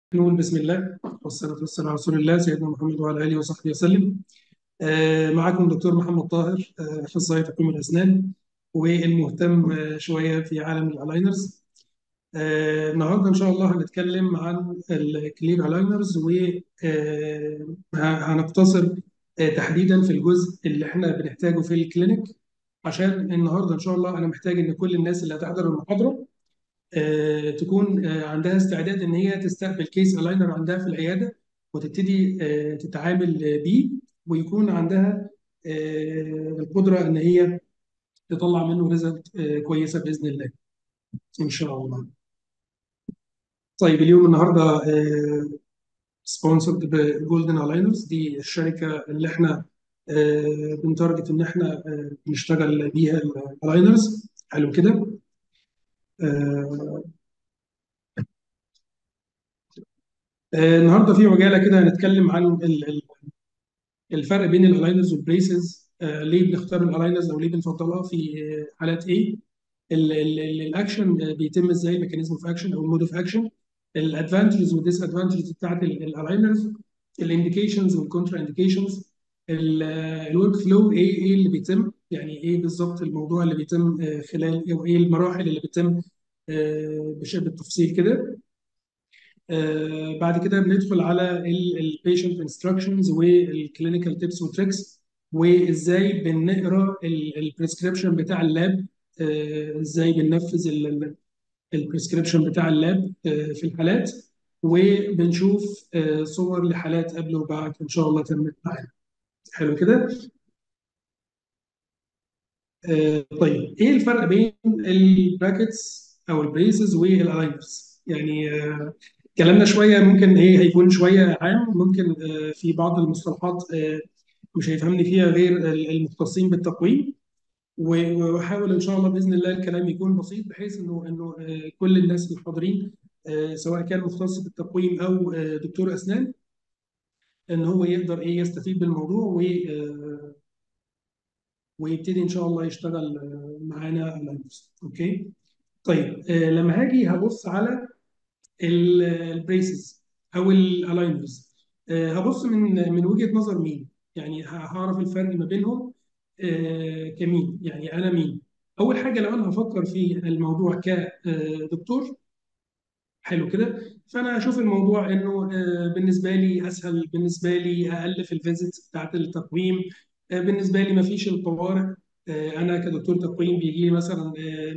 نقول بسم الله والصلاة والسلام على رسول الله سيدنا محمد وعلى آله وصحبه وسلم آه، معكم دكتور محمد طاهر آه، أخصائي تقويم الأسنان والمهتم آه، شوية في عالم الألاينرز آه، النهاردة إن شاء الله هنتكلم عن الكلير ألاينرز وهنقتصر تحديدا في الجزء اللي احنا بنحتاجه في الكلينيك عشان النهارده إن شاء الله أنا محتاج إن كل الناس اللي هتحضر المحاضرة آه، تكون آه، عندها استعداد ان هي تستقبل كيس الاينر عندها في العياده وتبتدي آه، تتعامل بيه ويكون عندها القدره ان هي تطلع منه ريزلت كويسه باذن الله ان شاء الله. طيب اليوم النهارده سبونسرد بجولدن الاينرز دي الشركه اللي احنا بنتارجت ان احنا نشتغل بيها الالاينرز حلو كده آه، آه، النهارده في عجاله كده هنتكلم عن ال- ال- الفرق بين الالاينرز والبريسز آه، ليه بنختار الالاينرز او ليه بنفضلها في آه، حالات ايه ال- ال- ال- الاكشن آه، بيتم ازاي ميكانيزم اوف اكشن او المود اوف اكشن الادفانتجز والديس ادفانتجز بتاعت الالاينرز الانديكيشنز والكونترا انديكيشنز الورك فلو ايه ايه اللي بيتم يعني ايه بالظبط الموضوع اللي بيتم آه، خلال او ايه المراحل اللي بتتم آه، بش- بالتفصيل كده آه، بعد كده بندخل على البيشنت انستراكشنز والكلينيكال تيبس وتريكس وازاي بنقرا البريسكريبشن بتاع اللاب آه، ازاي بننفذ البريسكريبشن بتاع اللاب آه، في الحالات وبنشوف آه، صور لحالات قبل وبعد ان شاء الله تمت معانا حلو كده آه، طيب ايه الفرق بين البراكتس او البريسز والالاينرز يعني آه، كلامنا شويه ممكن ايه هيكون شويه عام ممكن آه، في بعض المصطلحات آه، مش هيفهمني فيها غير المختصين بالتقويم و- واحاول ان شاء الله باذن الله الكلام يكون بسيط بحيث انه انه آه، كل الناس الحاضرين آه، سواء كان مختص بالتقويم او آه، دكتور اسنان ان هو يقدر ايه يستفيد بالموضوع و آه، ويبتدي ان شاء الله يشتغل آه، معانا على نفسه اوكي طيب آه، لما هاجي هبص على البريسز او الالاينرز هبص من من وجهة نظر مين يعني ه- هعرف الفرق ما بينهم آه، كمين يعني انا مين اول حاجه لو انا هفكر في الموضوع كدكتور حلو كده فانا اشوف الموضوع انه آه، بالنسبه لي اسهل بالنسبه لي اقل في الفيزيت بتاعت التقويم آه، بالنسبه لي ما فيش الطوارئ آه، انا كدكتور تقويم بيجي لي مثلا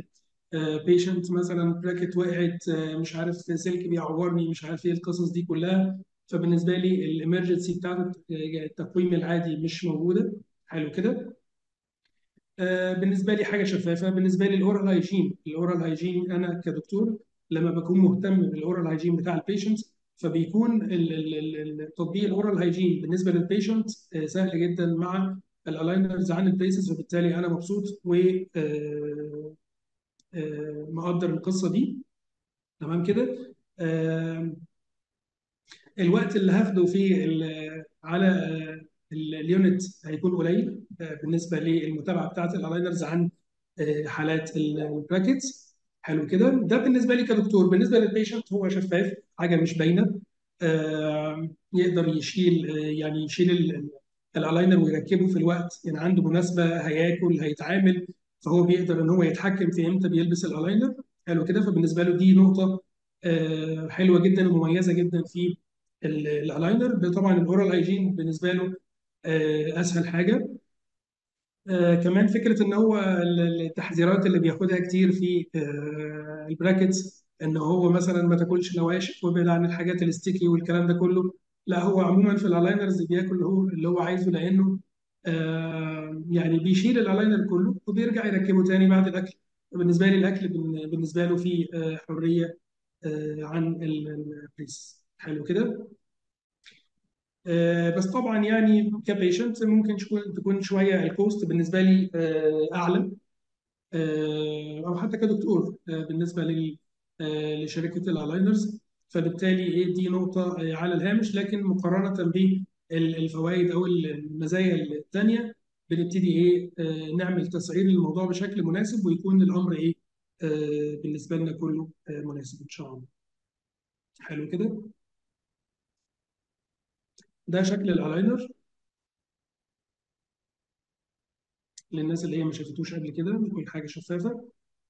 بيشنت مثلا براكت وقعت آه، مش عارف سلك بيعورني مش عارف ايه القصص دي كلها فبالنسبه لي الامرجنسي بتاعت التقويم العادي مش موجوده حلو كده آه، بالنسبه لي حاجه شفافه بالنسبه لي الاورال هايجين الاورال هايجين انا كدكتور لما بكون مهتم بالاورال هايجين بتاع البيشنت فبيكون ال- ال- ال- ال- تطبيق الاورال هايجين بالنسبه للبيشنت آه، سهل جدا مع الالاينرز عن البريسز وبالتالي انا مبسوط و آه، آه، مقدر القصه دي تمام كده آه، الوقت اللي هاخده في ال- على آه، ال- اليونت هيكون قليل آه، بالنسبه للمتابعه بتاعت الالاينرز عن آه، حالات ال- البراكتس حلو كده ده بالنسبه لي كدكتور بالنسبه للبيشنت هو شفاف حاجه مش باينه آه، يقدر يشيل آه، يعني يشيل ال- ال- الالاينر ويركبه في الوقت يعني عنده مناسبه هياكل هيتعامل فهو بيقدر ان هو يتحكم في امتى بيلبس الالاينر حلو كده فبالنسبه له دي نقطه آه، حلوه جدا ومميزه جدا في ال- الالاينر طبعا الاورال هايجين بالنسبه له آه، اسهل حاجه آه، كمان فكره ان هو ال- التحذيرات اللي بياخدها كتير في آه، البراكتس ان هو مثلا ما تاكلش نواشف وابعد عن الحاجات الستيكي والكلام ده كله لا هو عموما في الالاينرز بياكل اللي هو اللي هو عايزه لانه آه، يعني بيشيل الالاينر كله وبيرجع يركبه تاني بعد الاكل بالنسبه لي الاكل بن- بالنسبه له فيه آه، حريه آه، عن البريس حلو كده آه، بس طبعا يعني كبيشنت ممكن تكون تكون شويه الكوست بالنسبه لي آه، اعلى آه، او حتى كدكتور آه، بالنسبه لل- آه، لشركه الالاينرز فبالتالي ايه دي نقطه آه، على الهامش لكن مقارنه بالفوائد او المزايا الثانيه بنبتدي ايه آه، نعمل تسعير للموضوع بشكل مناسب ويكون الامر ايه آه، بالنسبه لنا كله آه، مناسب ان شاء الله حلو كده ده شكل الالاينر للناس اللي هي ما شافتوش قبل كده يكون حاجه شفافه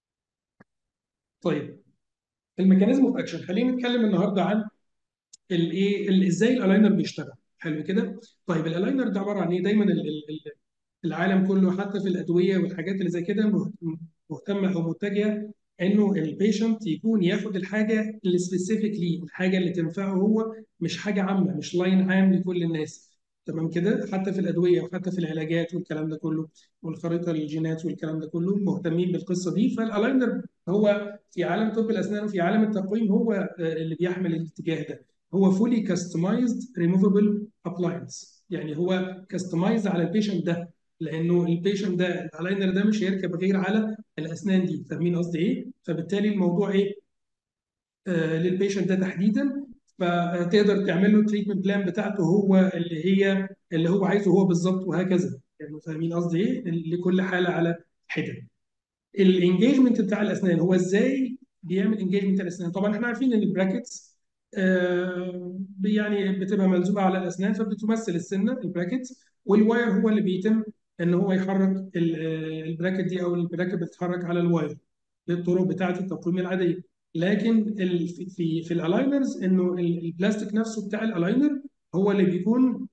طيب الميكانيزم اوف اكشن خلينا نتكلم النهارده عن الايه ازاي الالاينر بيشتغل حلو كده طيب الالاينر ده عباره عن ايه دايما ال- ال- ال- العالم كله حتى في الادويه والحاجات اللي زي كده مه- مهتمه او متجهه انه البيشنت يكون ياخد الحاجه السبيسيفيك ليه الحاجه اللي تنفعه هو مش حاجه عامه مش لاين عام لكل الناس تمام كده حتى في الادويه وحتى في العلاجات والكلام ده كله والخريطه للجينات والكلام ده كله مهتمين بالقصه دي فالالاينر هو في عالم طب الاسنان وفي عالم التقويم هو آه، اللي بيحمل الاتجاه ده هو فولي كاستمايزد ريموفبل ابلاينس يعني هو كاستمايزد على البيشنت ده لانه البيشنت ده الالاينر ده مش هيركب غير على الاسنان دي فاهمين قصدي ايه فبالتالي الموضوع ايه آه للبيشنت ده تحديدا فتقدر تعمل له التريتمنت بلان بتاعته هو اللي هي اللي هو عايزه هو بالظبط وهكذا يعني فاهمين قصدي ايه لكل حاله على حده الانجيجمنت بتاع الاسنان هو ازاي بيعمل انجيجمنت الاسنان طبعا احنا عارفين ان البراكتس آه يعني بتبقى ملزوقه على الاسنان فبتمثل السنه البراكتس والواير هو اللي بيتم ان هو يحرك ال- آه، البراكت دي او البراكت بتتحرك على الواير بالطرق بتاعه التقويم العاديه لكن ال- في في, في الالاينرز انه ال- البلاستيك نفسه بتاع الالاينر هو اللي بيكون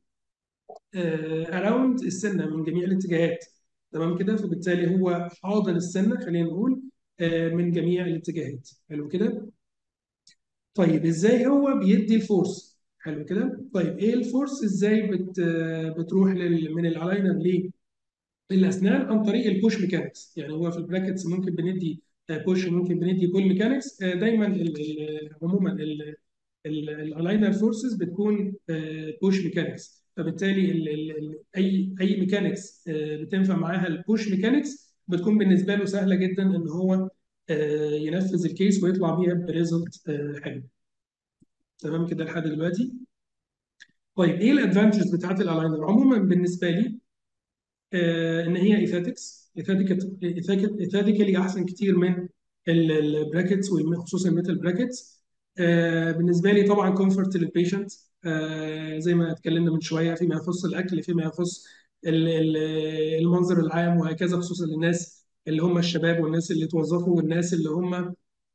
اراوند السنه من جميع الاتجاهات تمام كده فبالتالي هو حاضن السنه خلينا نقول آه، من جميع الاتجاهات حلو كده طيب ازاي هو بيدي الفورس حلو كده طيب ايه الفورس ازاي بت آه، بتروح لل من الالاينر ليه للاسنان عن طريق البوش ميكانكس يعني هو في البراكتس ممكن بندي بوش ممكن بندي بول ميكانكس دايما ال- ال- عموما ال- الالاينر فورسز بتكون بوش ميكانكس فبالتالي ال ال ال اي اي ميكانكس بتنفع معاها البوش ميكانكس بتكون بالنسبه له سهله جدا ان هو آه، ينفذ الكيس ويطلع بيها بريزلت حلو تمام كده لحد دلوقتي طيب ايه الادفانتجز بتاعت الالاينر عموما بالنسبه لي آه، ان هي ايثاتكس ايثاتيكالي احسن كتير من البراكتس وخصوصا الميتال براكتس بالنسبه لي طبعا كومفورت للبيشنت زي ما اتكلمنا من شويه فيما يخص الاكل فيما يخص ال- ال- المنظر العام وهكذا خصوصا للناس اللي هم الشباب والناس اللي توظفوا والناس اللي هم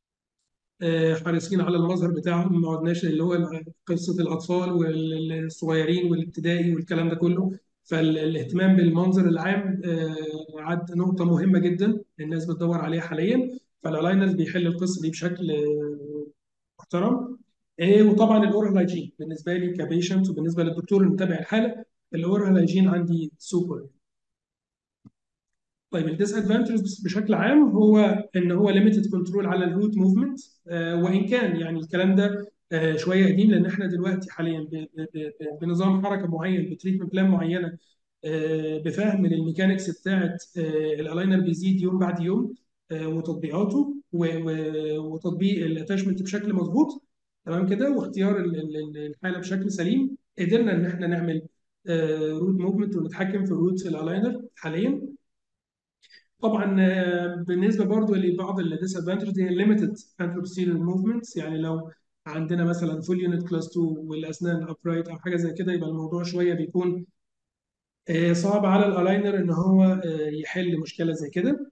آه، حريصين على المظهر بتاعهم ما عدناش اللي هو قصه الاطفال والصغيرين والابتدائي والكلام ده كله فالاهتمام بالمنظر العام آه، عد نقطه مهمه جدا الناس بتدور عليها حاليا فالالاينر بيحل القصه دي بشكل آه، محترم آه، وطبعا الاورال هايجين بالنسبه لي كبيشنت وبالنسبه للدكتور المتابع الحاله الاورال هايجين عندي سوبر طيب الديس ادفانتجز بشكل عام هو ان هو ليميتد كنترول على الروت موفمنت وان كان يعني الكلام ده آه، شويه قديم لان احنا دلوقتي حاليا ب- ب- ب- بنظام حركه معين بتريتمنت بلان معينه آه، بفهم للميكانكس بتاعت آه، الالاينر بيزيد يوم بعد يوم آه، وتطبيقاته و- و- وتطبيق الاتاشمنت بشكل مظبوط تمام كده واختيار ال- ال- ال- الحاله بشكل سليم قدرنا ان احنا نعمل روت موفمنت ونتحكم في الروت في الالاينر حاليا طبعا آه، بالنسبه برضو لبعض الديس ادفانتجز هي الليمتد انتروبوستيريور موفمنتس يعني لو عندنا مثلا فول يونت كلاس 2 والاسنان ابرايت او حاجه زي كده يبقى الموضوع شويه بيكون آه، صعب على الالاينر ان هو آه، يحل مشكله زي كده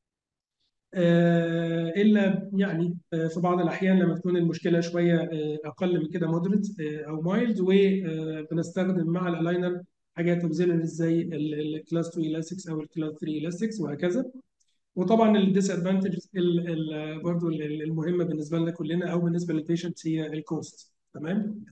آه، الا يعني آه، في بعض الاحيان لما تكون المشكله شويه آه، اقل من كده مودريت او مايلد وبنستخدم مع الالاينر حاجات اوكسيلري زي الكلاس 2 الاستكس او الكلاس 3 الاستكس وهكذا وطبعا الديس ادفانتج برضه ال- المهمه بالنسبه لنا كلنا او بالنسبه للبيشنت هي الكوست تمام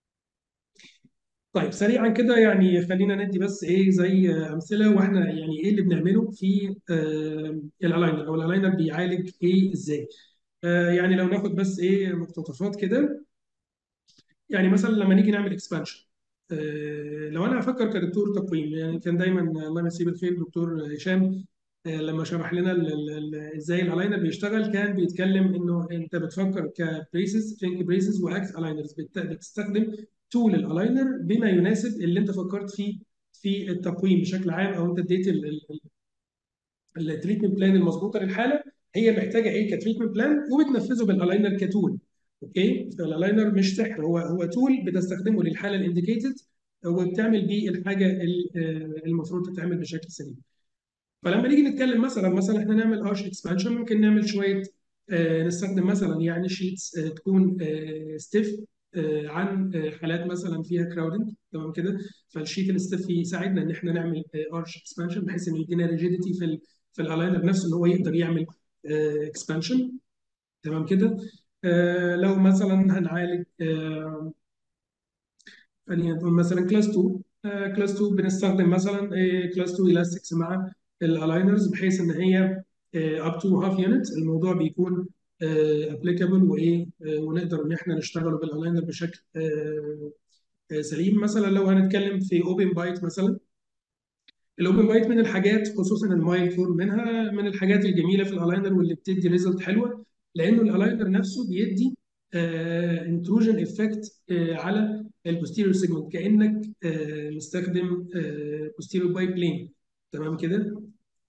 طيب سريعا كده يعني خلينا ندي بس ايه زي امثله واحنا يعني ايه اللي بنعمله في آه الالاينر او الالاينر بيعالج ايه ازاي آه يعني لو ناخد بس ايه مقتطفات كده يعني مثلا لما نيجي نعمل اكسبانشن لو انا افكر كدكتور تقويم يعني كان دايما الله يمسيه بالخير دكتور هشام آه، لما شرح لنا ال- ال- ال- ازاي الالاينر بيشتغل كان بيتكلم انه انت بتفكر كبريسز ثينك بريسز واكت الاينرز بتستخدم تول الالاينر بما يناسب اللي انت فكرت فيه في التقويم بشكل عام او انت اديت التريتمنت بلان المظبوطه للحاله هي محتاجه ايه كتريتمنت بلان وبتنفذه بالالاينر كتول اوكي فالالاينر مش سحر هو هو تول بتستخدمه للحاله الانديكيتد وبتعمل بيه الحاجه ال- آه، المفروض تتعمل بشكل سليم فلما نيجي نتكلم مثلا مثلا احنا نعمل ارش اكسبانشن ممكن نعمل شويه آه، نستخدم مثلا يعني شيتس تكون ستيف عن آه، حالات مثلا فيها كراودنج تمام كده فالشيت الستيف يساعدنا ان احنا نعمل ارش اكسبانشن بحيث انه يدينا ريجيديتي في ال في الالاينر نفسه ان هو يقدر يعمل اكسبانشن تمام كده آه، لو مثلا هنعالج آه، خلينا نقول مثلا كلاس 2 كلاس 2 بنستخدم مثلا كلاس 2 الاستكس مع الالاينرز بحيث ان هي اب تو هاف يونت الموضوع بيكون ابليكابل وايه آه، ونقدر ان احنا نشتغل بالالاينر بشكل آه، آه، سليم مثلا لو هنتكلم في اوبن بايت مثلا الاوبن بايت من الحاجات خصوصا المايل فورم منها من الحاجات الجميله في الالاينر واللي بتدي ريزلت حلوه لانه الالاينر نفسه بيدي انتروجن افكت على البوستيريور سيجمنت كانك آه، مستخدم بوستيريور بايب بلين تمام كده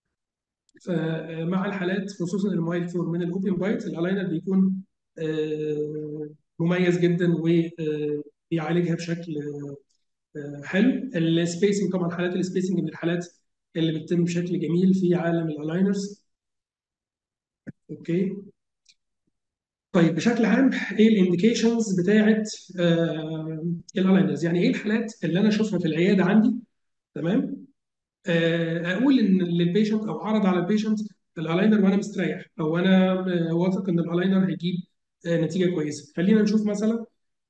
فمع الحالات خصوصا المايل فورم من الاوبن بايت الالاينر بيكون آه، مميز جدا وبيعالجها بشكل آه، حلو السبيسنج طبعا حالات السبيسنج من الحالات اللي بتتم بشكل جميل في عالم الالاينرز اوكي طيب بشكل عام ايه الانديكيشنز بتاعت آه الالاينرز يعني ايه الحالات اللي انا اشوفها في العياده عندي تمام آه اقول ان للبيشنت او اعرض على البيشنت الالاينر وانا مستريح او انا آه واثق ان الالاينر هيجيب آه نتيجه كويسه خلينا نشوف مثلا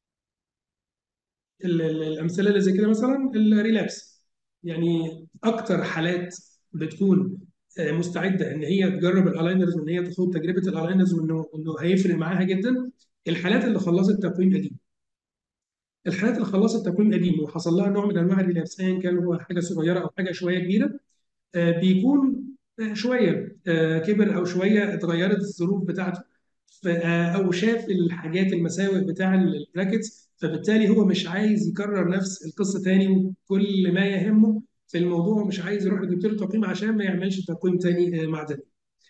ال- ال- الامثله اللي زي كده مثلا الريلابس يعني اكتر حالات بتكون آه، مستعده ان هي تجرب الالاينرز وان هي تخوض تجربه الالاينرز وانه انه هيفرق معاها جدا الحالات اللي خلصت تقويم قديم الحالات اللي خلصت تقويم قديم وحصل لها نوع من انواع الريلابس ايا كان هو حاجه صغيره او حاجه شويه كبيره آه، بيكون آه، شويه آه، كبر او شويه اتغيرت الظروف بتاعته ف- آه، او شاف الحاجات المساوئ بتاع البراكتس فبالتالي هو مش عايز يكرر نفس القصه تاني وكل ما يهمه في الموضوع مش عايز يروح لدكتور تقييم عشان ما يعملش تقويم تاني آه، معدني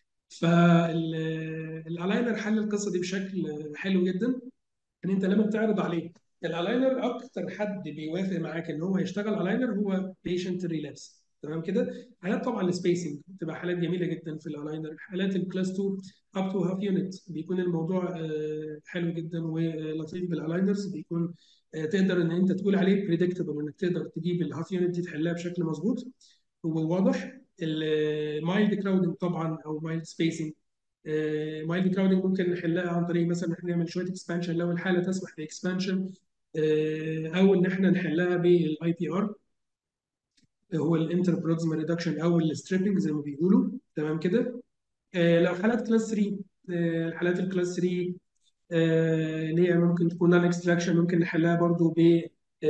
فالالاينر حل القصه دي بشكل آه، حلو جدا ان انت لما بتعرض عليه الالاينر اكتر حد بيوافق معاك ان هو يشتغل الاينر هو بيشنت ريلابس تمام كده حالات طبعا السبيسنج بتبقى حالات جميله جدا في الالاينر حالات الكلاس 2 اب تو هاف يونت بيكون الموضوع آه، حلو جدا ولطيف بالالاينرز بيكون آه، تقدر ان انت تقول عليه بريدكتبل انك تقدر تجيب الهاف يونت دي تحلها بشكل مظبوط وواضح المايلد كراودنج طبعا او مايلد سبيسنج مايلد كراودنج ممكن نحلها عن طريق مثلا ان احنا نعمل شويه اكسبانشن لو الحاله تسمح باكسبانشن او ان احنا نحلها بالاي بي ار هو الانتر بروكسيمال ريدكشن او الستريبنج زي ما بيقولوا تمام كده آه، لو حالات كلاس 3 آه، حالات الكلاس 3 آه، اللي هي ممكن تكون نون اكستراكشن ممكن نحلها برضو ب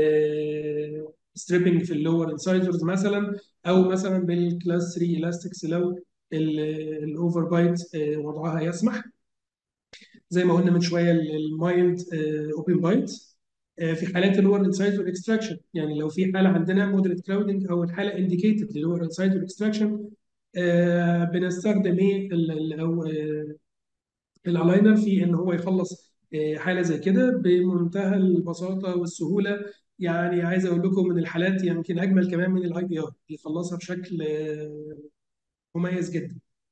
ستريبنج في اللور انسايدرز مثلا او مثلا بالكلاس 3 الاستكس لو الاوفر بايت وضعها يسمح زي ما قلنا من شويه المايلد اوبن بايت في حالات اللور انسايد والاكستراكشن يعني لو في حاله عندنا مودريت كلاودنج او الحاله انديكيتد للور انسايد والاكستراكشن بنستخدم ايه ال- ال- او آه، الالاينر في ان هو يخلص آه، حاله زي كده بمنتهى البساطه والسهوله يعني عايز اقول لكم من الحالات يمكن اجمل كمان من الاي بي ار يخلصها بشكل آه، مميز جدا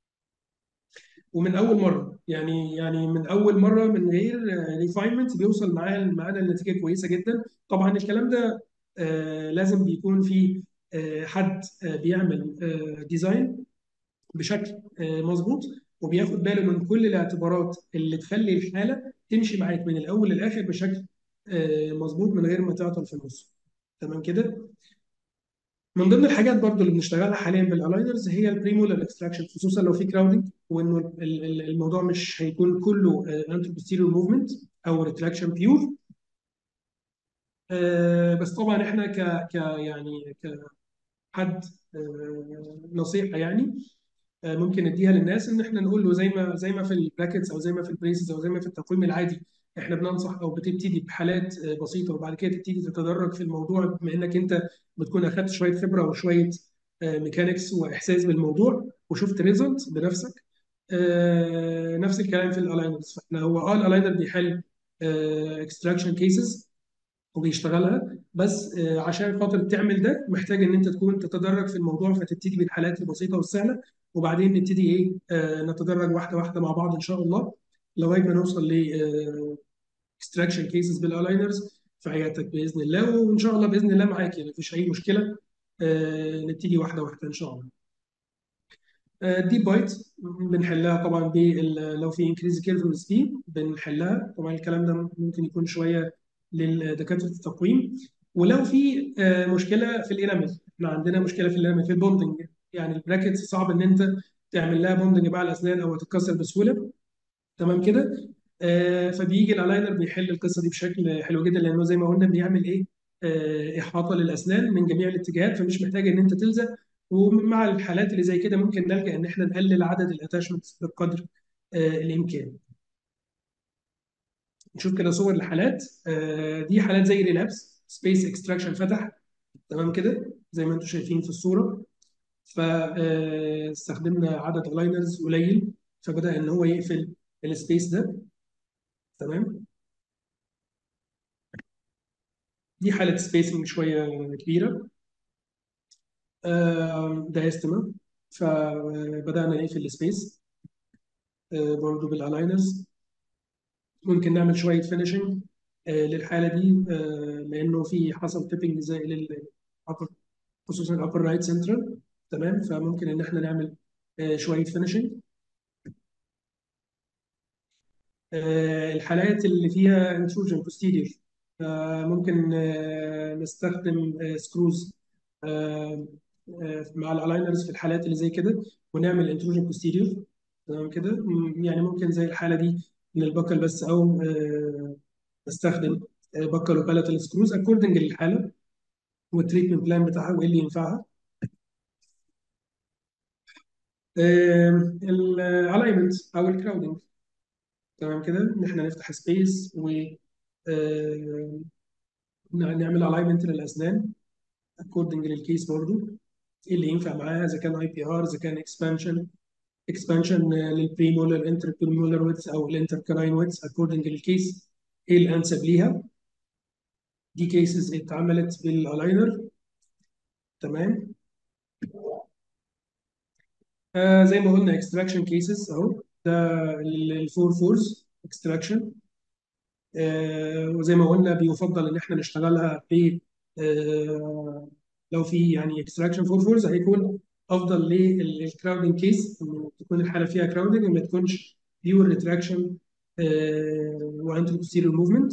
ومن اول مره يعني يعني من اول مره من غير ريفاينمنت بيوصل معاه معانا النتيجه كويسه جدا طبعا الكلام ده آه، لازم بيكون في آه، حد آه، بيعمل ديزاين بشكل آه، مظبوط وبياخد باله من كل الاعتبارات اللي تخلي الحاله تمشي معاك من الاول للاخر بشكل آه، مظبوط من غير ما تعطل في النص تمام كده من ضمن الحاجات برضو اللي بنشتغلها حاليا بالالاينرز هي البريمولار اكستراكشن خصوصا لو في كراودنج وانه ال- ال- الموضوع مش هيكون كله انترو بوستيريور موفمنت او ريتراكشن بيور بس طبعا احنا ك ك يعني كحد آه، نصيحه يعني آه، ممكن نديها للناس ان احنا نقول له زي ما زي ما في البراكتس او زي ما في البريسز او زي ما في التقويم العادي احنا بننصح او بتبتدي بحالات آه، بسيطه وبعد كده تبتدي تتدرج في الموضوع بما انك انت بتكون اخذت شويه خبره وشويه ميكانكس واحساس بالموضوع وشفت ريزلت بنفسك آه، نفس الكلام في الالاينرز فاحنا هو اه الالاينر بيحل اكستراكشن كيسز وبيشتغلها بس آه، عشان خاطر تعمل ده محتاج ان انت تكون تتدرج في الموضوع فتبتدي بالحالات البسيطه والسهله وبعدين نبتدي ايه آه، نتدرج واحده واحده مع بعض ان شاء الله لغايه ما نوصل ل اكستراكشن كيسز بالالاينرز في عيادتك باذن الله وان شاء الله باذن الله معاك يعني مفيش اي مشكله آه، نبتدي واحده واحده ان شاء الله. ديب بايت بنحلها طبعا بال- لو في انكريز كيرف سبيد بنحلها طبعا الكلام ده ممكن يكون شويه للدكاتره التقويم ولو في آه، مشكله في الانامل احنا عندنا مشكله في الانامل في البوندنج يعني البراكتس صعب ان انت تعمل لها بوندنج مع الاسنان او تتكسر بسهوله تمام كده آه، فبيجي الالاينر بيحل القصه دي بشكل حلو جدا لانه زي ما قلنا بيعمل ايه آه، احاطه للاسنان من جميع الاتجاهات فمش محتاج ان انت تلزق ومع الحالات اللي زي كده ممكن نلجا ان احنا نقلل عدد الاتاشمنتس بقدر آه، الامكان نشوف كده صور الحالات آه، دي حالات زي ريلابس سبيس اكستراكشن فتح تمام كده زي ما انتم شايفين في الصوره فاستخدمنا عدد الاينرز قليل فبدا ان هو يقفل السبيس ده تمام دي حالة سبيسنج شوية كبيرة دايستما فبدأنا نقفل السبيس برضه بالالاينرز ممكن نعمل شوية فينشنج للحالة دي آه، لأنه في حصل تيبنج زي لل خصوصا الابر رايت سنترال تمام فممكن إن احنا نعمل آه، شوية فينشنج الحالات اللي فيها انتروجن بوستيريور ممكن آه، نستخدم سكروز مع الالاينرز في الحالات اللي زي كده ونعمل انتروجن بوستيريور تمام كده م- يعني ممكن زي الحاله دي من البكل بس او آه، نستخدم بكل وبالاتال سكروز اكوردنج للحاله والتريتمنت بلان بتاعها وايه اللي ينفعها الالاينمنت او الكراودنج تمام كده ان احنا نفتح سبيس و آه، نعمل الاينمنت للاسنان اكوردنج للكيس برضو ايه اللي ينفع معاها اذا كان اي بي ار اذا كان اكسبانشن اكسبانشن للبريمولر انتر بريمولر ويتس او الانتر كراين ويتس اكوردنج للكيس ايه الانسب ليها دي كيسز اتعملت بالالاينر تمام آه زي ما قلنا اكستراكشن كيسز اهو ده الفور فورز اكستراكشن آه وزي ما قلنا بيفضل ان احنا نشتغلها ب آه لو في يعني اكستراكشن فور فورز هيكون افضل للكراودنج كيس إن تكون الحاله فيها كراودنج ما تكونش بيور ريتراكشن وانترو بوستيريور موفمنت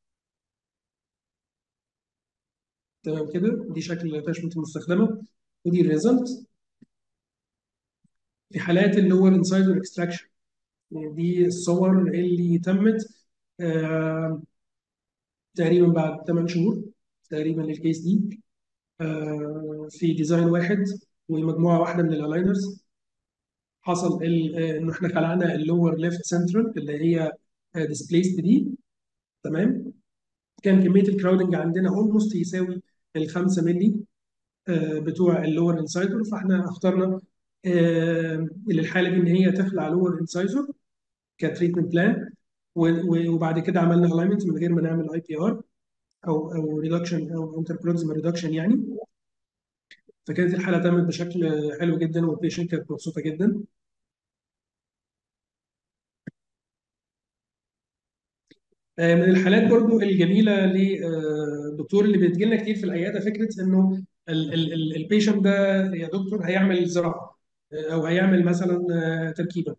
تمام كده دي شكل الاتاشمنت المستخدمه ودي الريزلت في حالات اللور انسايدر اكستراكشن دي الصور اللي تمت آه تقريبا بعد 8 شهور تقريبا للكيس دي آه في ديزاين واحد ومجموعه واحده من الالاينرز حصل ال- آه، انه احنا خلعنا اللور ليفت سنترال اللي هي ديسبليسد دي تمام كان كميه الكراودنج عندنا اولموست يساوي ال 5 مللي آه، بتوع اللور انسايدر فاحنا اخترنا آه، للحاله دي ان هي تخلع لور انسايزر كتريتمنت بلان وبعد كده عملنا الاينمنت من غير ما نعمل اي بي ار او او ريدكشن او انتربروكسيمال ريدكشن يعني فكانت الحاله تمت بشكل حلو جدا والبيشنت كانت مبسوطه جدا آه، من الحالات برضو الجميله للدكتور اللي بتجي لنا كتير في العياده فكره انه البيشنت ده يا دكتور هيعمل زراعه آه، او هيعمل مثلا آه، تركيبه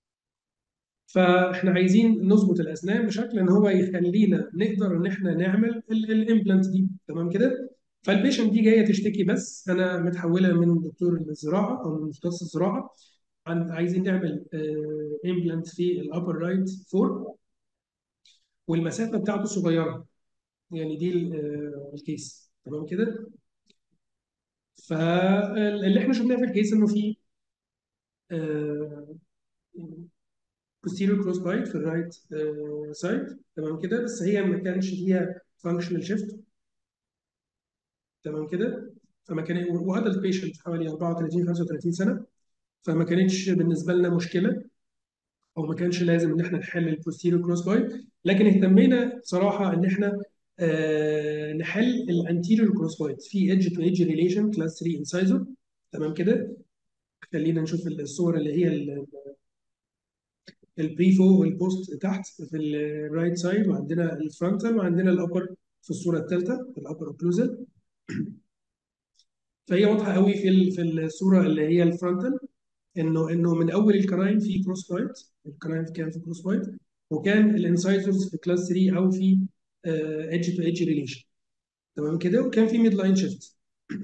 فاحنا عايزين نظبط الاسنان بشكل ان هو يخلينا نقدر ان احنا نعمل الامبلانت دي تمام كده فالبيشنت دي جايه تشتكي بس انا متحوله من دكتور الزراعه او من مختص الزراعه عن عايزين نعمل امبلانت في الابر رايت فور والمسافه بتاعته صغيره يعني دي ال- آه، الكيس تمام كده فاللي احنا شفناه في الكيس انه في آه، posterior cross bite في الرايت سايد تمام كده بس هي ما كانش فيها functional shift تمام كده فما كان وهذا البيشنت حوالي 34 35 سنه فما كانتش بالنسبه لنا مشكله او ما كانش لازم ان احنا نحل البوستيريور كروس بايت لكن اهتمينا صراحه ان احنا آه نحل الانتيريور كروسوايز في ايدج تو ايدج ريليشن كلاس 3 انسايزر تمام كده خلينا نشوف الصور اللي هي البري فوق والبوست تحت في الرايت سايد وعندنا الفرونتال وعندنا الابر في الصوره الثالثه الابر اوكلوزال فهي واضحه قوي في في الصوره اللي هي الفرونتال انه انه من اول الكراين في كروس وايت الكراين كان في كروس وايت وكان الانسايزرز في كلاس 3 او في ايدج تو ايدج ريليشن تمام كده وكان في ميد لاين شيفت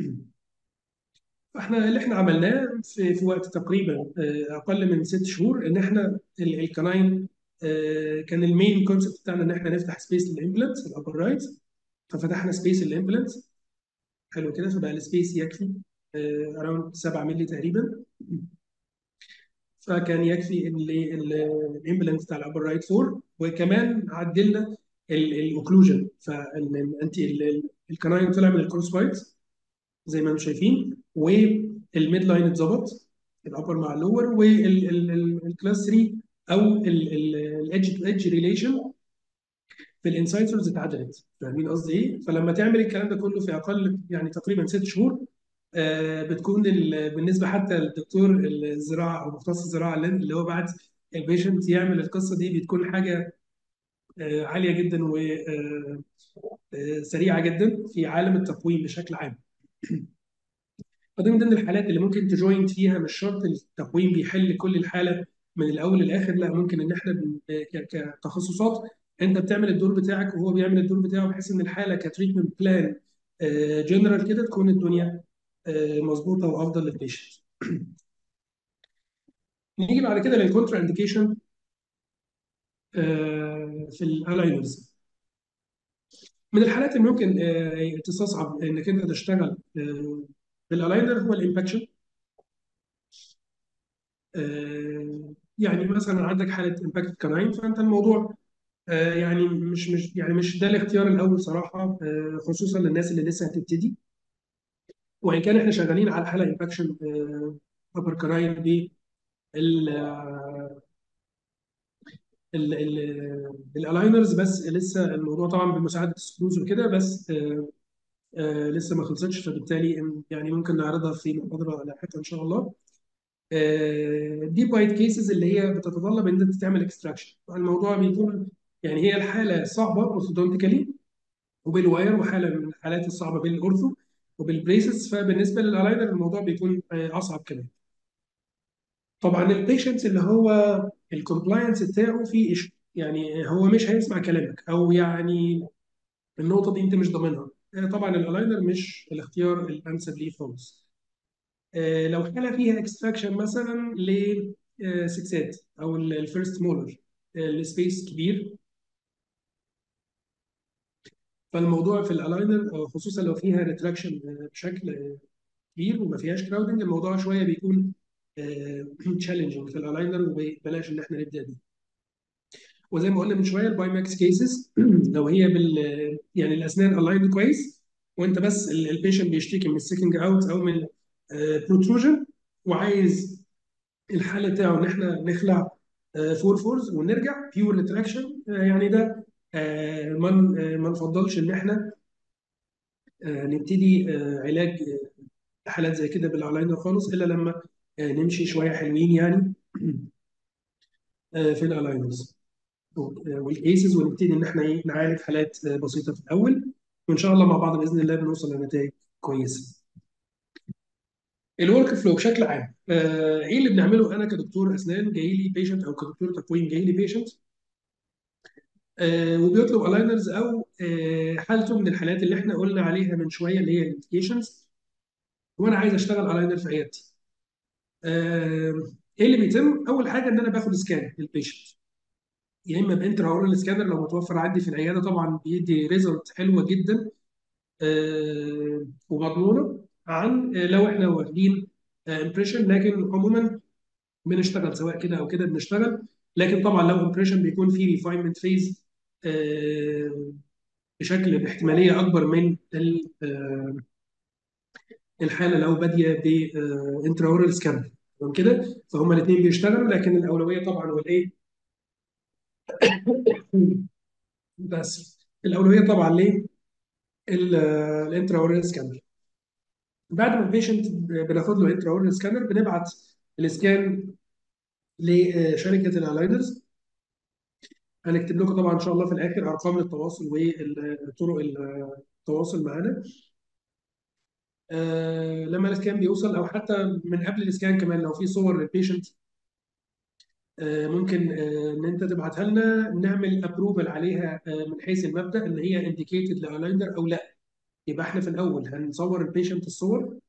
فاحنا اللي احنا عملناه في, في وقت تقريبا اقل من ست شهور ان احنا الكناين كان المين كونسبت بتاعنا ان احنا نفتح سبيس للامبلانت الابر رايت ففتحنا سبيس للامبلانت حلو كده فبقى السبيس يكفي اراوند 7 مللي تقريبا فكان يكفي الامبلانت بتاع الابر رايت 4 وكمان عدلنا الاوكلوجن فالانتي الكناين طلع من الكروس وايت زي ما انتم شايفين والميد لاين اتظبط الابر مع اللور والكلاس 3 او الايدج تو ايدج ريليشن في الانسايترز اتعدلت فاهمين قصدي ايه؟ فلما تعمل الكلام ده كله في اقل يعني تقريبا ست شهور آه بتكون بالنسبه حتى للدكتور الزراعه او مختص الزراعه اللي هو بعد البيشنت يعمل القصه دي بتكون حاجه آه عاليه جدا وسريعه جدا في عالم التقويم بشكل عام. فدي من ضمن الحالات اللي ممكن تجوينت فيها مش شرط التقويم بيحل كل الحاله من الاول للاخر لا ممكن ان احنا كتخصصات انت بتعمل الدور بتاعك وهو بيعمل الدور بتاعه بحيث ان الحاله كتريتمنت بلان جنرال كده تكون الدنيا مظبوطه وافضل للبيشنت. نيجي بعد كده للكونترا انديكيشن في الالاينرز. من الحالات اللي ممكن تستصعب انك انت تشتغل بالالاينر هو الامباكشن يعني مثلا عندك حاله امباكت كناين فانت الموضوع يعني مش مش يعني مش ده الاختيار الاول صراحه خصوصا للناس اللي لسه هتبتدي وان كان احنا شغالين على حاله امباكشن ابر كناين ب الالاينرز بس لسه الموضوع طبعا بمساعده السكروز وكده بس آه لسه ما خلصتش فبالتالي يعني ممكن نعرضها في محاضره لاحقا ان شاء الله. دي بايت كيسز اللي هي بتتطلب ان انت تعمل اكستراكشن الموضوع بيكون يعني هي الحاله صعبه اورثودونتيكالي وبالواير وحاله من الحالات الصعبه بالاورثو وبالبريسز فبالنسبه للالاينر الموضوع بيكون آه اصعب كمان. طبعا البيشنت اللي هو الكومبلاينس بتاعه فيه ايشو يعني هو مش هيسمع كلامك او يعني النقطه دي انت مش ضامنها طبعا الالاينر مش الاختيار الانسب ليه خالص لو حاله فيها اكستراكشن مثلا لسكسات او الفيرست مولر السبيس كبير فالموضوع في الالاينر خصوصا لو فيها ريتراكشن بشكل كبير وما فيهاش كراودنج الموضوع شويه بيكون تشالنجينج في الالاينر وبلاش ان احنا نبدا بيه وزي ما قلنا من شويه الباي ماكس كيسز لو هي بال يعني الاسنان الايند كويس وانت بس البيشنت بيشتكي من السيكنج اوت او من بروتروجن وعايز الحل بتاعه ان احنا نخلع فور فورز ونرجع بيور ريتراكشن يعني ده ما ما نفضلش ان احنا نبتدي علاج حالات زي كده بالالاينر خالص الا لما نمشي شويه حلوين يعني في الالاينرز والكيسز ونبتدي ان احنا نعالج حالات بسيطه في الاول وان شاء الله مع بعض باذن الله بنوصل لنتائج كويسه. الورك فلو بشكل عام آه ايه اللي بنعمله انا كدكتور اسنان جاي لي بيشنت او كدكتور تقويم جاي لي بيشنت آه وبيطلب الاينرز او آه حالته من الحالات اللي احنا قلنا عليها من شويه اللي هي الانديكيشنز وانا عايز اشتغل الاينر في عيادتي. ايه اللي بيتم؟ اول حاجه ان انا باخد سكان للبيشنت. يا اما بانترا اورال سكانر لو متوفر عندي في العياده طبعا بيدي ريزلت حلوه جدا آه ومضمونه عن آه لو احنا واخدين امبريشن لكن عموما بنشتغل سواء كده او كده بنشتغل لكن طبعا لو امبريشن بيكون في ريفاينمنت فيز آه بشكل باحتماليه اكبر من الحاله لو باديه بانترا اورال سكانر تمام كده فهم الاثنين بيشتغلوا لكن الاولويه طبعا والايه بس الاولويه طبعا للانترا اورال سكانر بعد ما البيشنت بناخد له انترا اورال سكانر بنبعت السكان لشركه الالاينرز هنكتب لكم طبعا ان شاء الله في الاخر ارقام التواصل وطرق التواصل معانا آه لما الاسكان بيوصل او حتى من قبل الاسكان كمان لو في صور للبيشنت آه ممكن آه ان انت تبعتها لنا نعمل ابروفل عليها آه من حيث المبدا ان هي انديكيتد لالاينر او لا يبقى احنا في الاول هنصور البيشنت الصور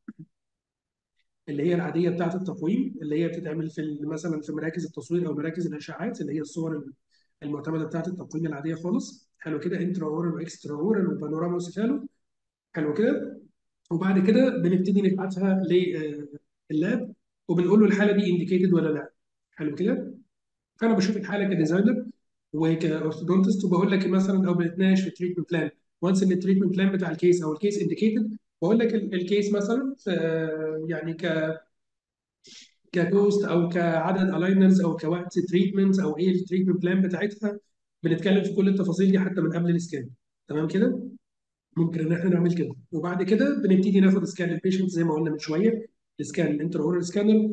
اللي هي العاديه بتاعه التقويم اللي هي بتتعمل في مثلا في مراكز التصوير او مراكز الاشعاعات اللي هي الصور المعتمده بتاعه التقويم العاديه خالص حلو كده انترا اورال واكسترا اورال وبانوراما وسيفالو حلو كده وبعد كده بنبتدي نبعتها لللاب وبنقول له الحاله دي انديكيتد ولا لا حلو كده فانا بشوف الحاله كديزاينر وكاورثودونتست وبقول لك مثلا او بنتناقش في التريتمنت بلان وانس ان التريتمنت بلان بتاع الكيس او الكيس انديكيتد بقول لك الكيس مثلا يعني ك ككوست او كعدد الاينرز او كوقت تريتمنت او ايه التريتمنت بلان بتاعتها بنتكلم في كل التفاصيل دي حتى من قبل الاسكان تمام كده ممكن ان احنا نعمل كده وبعد كده بنبتدي ناخد سكان للبيشنت زي ما قلنا من شويه السكان الانتر اورال سكانر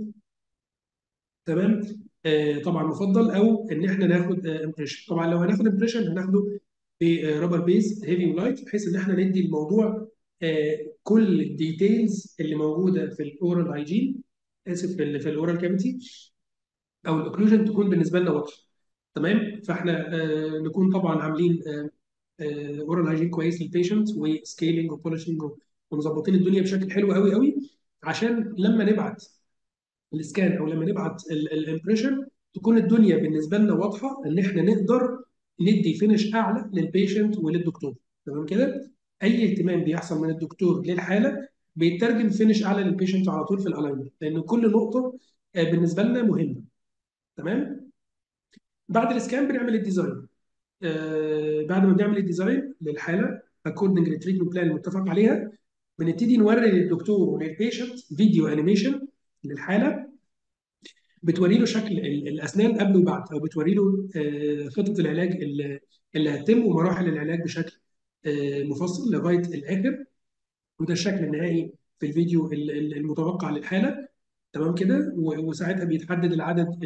تمام آه طبعا مفضل او ان احنا ناخد آه امبريشن طبعا لو هناخد امبريشن هناخده برابر بيز هيفي ولايت بحيث ان احنا ندي الموضوع آه كل الديتيلز اللي موجوده في الاورال هايجين اسف في, في الاورال كافيتي او الاوكلوجن تكون بالنسبه لنا واضحه تمام فاحنا آه نكون طبعا عاملين اورال هايجين كويس للبيشنت وسكيلينج وبولشنج ومظبطين الدنيا بشكل حلو قوي قوي عشان لما نبعت السكان او لما نبعت الامبريشن تكون الدنيا بالنسبه لنا واضحه ان احنا نقدر ندي فينش اعلى للبيشنت وللدكتور تمام كده اي اهتمام بيحصل من الدكتور للحاله بيترجم فينش اعلى للبيشنت على طول في الالاينمنت لان كل نقطه بالنسبه لنا مهمه تمام بعد الاسكان بنعمل الديزاين آه بعد ما بنعمل الديزاين للحاله اكوردنج للتريتمنت بلان المتفق عليها بنبتدي نوري للدكتور وللبيشنت فيديو انيميشن للحاله بتوري له شكل الاسنان قبل وبعد او بتوري له آه خطه العلاج اللي, اللي هتتم ومراحل العلاج بشكل آه مفصل لغايه الاخر وده الشكل النهائي في الفيديو المتوقع للحاله تمام كده وساعتها بيتحدد العدد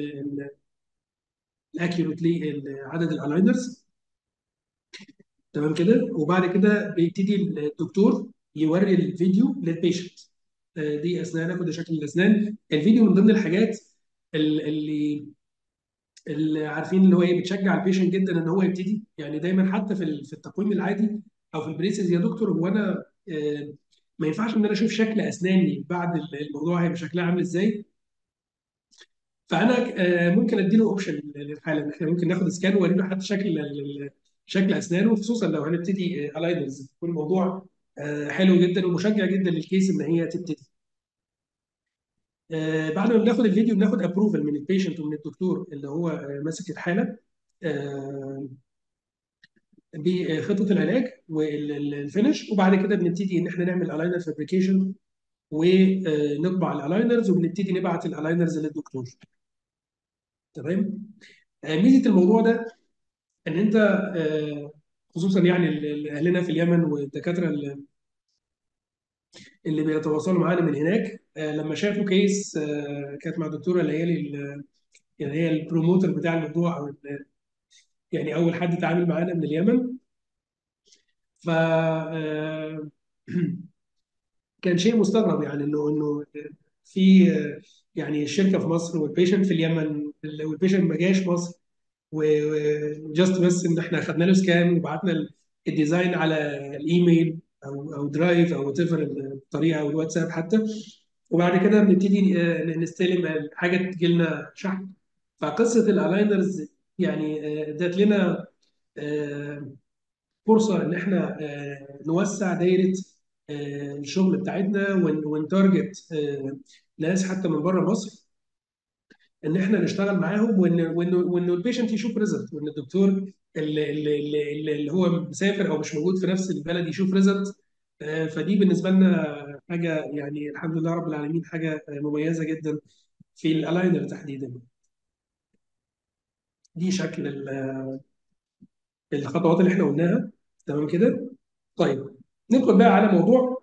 الاكيوريت عدد الالاينرز تمام كده وبعد كده بيبتدي الدكتور يوري الفيديو للبيشنت دي اسنانك وده شكل الاسنان الفيديو من ضمن الحاجات اللي اللي عارفين اللي هو ايه بتشجع البيشنت جدا ان هو يبتدي يعني دايما حتى في في التقويم العادي او في البريسز يا دكتور هو انا ما ينفعش ان انا اشوف شكل اسناني بعد الموضوع هيبقى شكلها عامل ازاي فانا ممكن اديله اوبشن للحاله ان احنا ممكن ناخد سكان ووري له حتى شكل شكل اسنانه خصوصا لو هنبتدي الاينرز يكون الموضوع حلو جدا ومشجع جدا للكيس ان هي تبتدي. بعد ما بناخد الفيديو بناخد ابروفل من البيشنت ومن الدكتور اللي هو ماسك الحاله بخطه العلاج والفينش وبعد كده بنبتدي ان احنا نعمل الاينر فابريكيشن ونطبع الالاينرز وبنبتدي نبعت الالاينرز للدكتور. تمام؟ ميزه الموضوع ده ان انت خصوصا يعني اهلنا في اليمن والدكاتره اللي بيتواصلوا معانا من هناك لما شافوا كيس كانت مع دكتوره ليالي يعني هي البروموتر بتاع الموضوع او يعني اول حد اتعامل معانا من اليمن ف كان شيء مستغرب يعني انه انه في يعني الشركه في مصر والبيشنت في اليمن والبيشنت ما جاش مصر وجاست بس ان احنا خدنا له سكان وبعتنا الديزاين على الايميل او او درايف او وات ايفر الطريقه او الواتساب حتى وبعد كده بنبتدي نستلم حاجه تجي لنا شحن فقصه الالاينرز يعني ادت لنا فرصه ان احنا نوسع دايره الشغل بتاعتنا ونتارجت ناس حتى من بره مصر ان احنا نشتغل معاهم وان وان وان البيشنت يشوف ريزلت وان الدكتور اللي, اللي, اللي, اللي هو مسافر او مش موجود في نفس البلد يشوف ريزلت فدي بالنسبه لنا حاجه يعني الحمد لله رب العالمين حاجه مميزه جدا في الالاينر تحديدا دي شكل الخطوات اللي احنا قلناها تمام كده طيب ندخل بقى على موضوع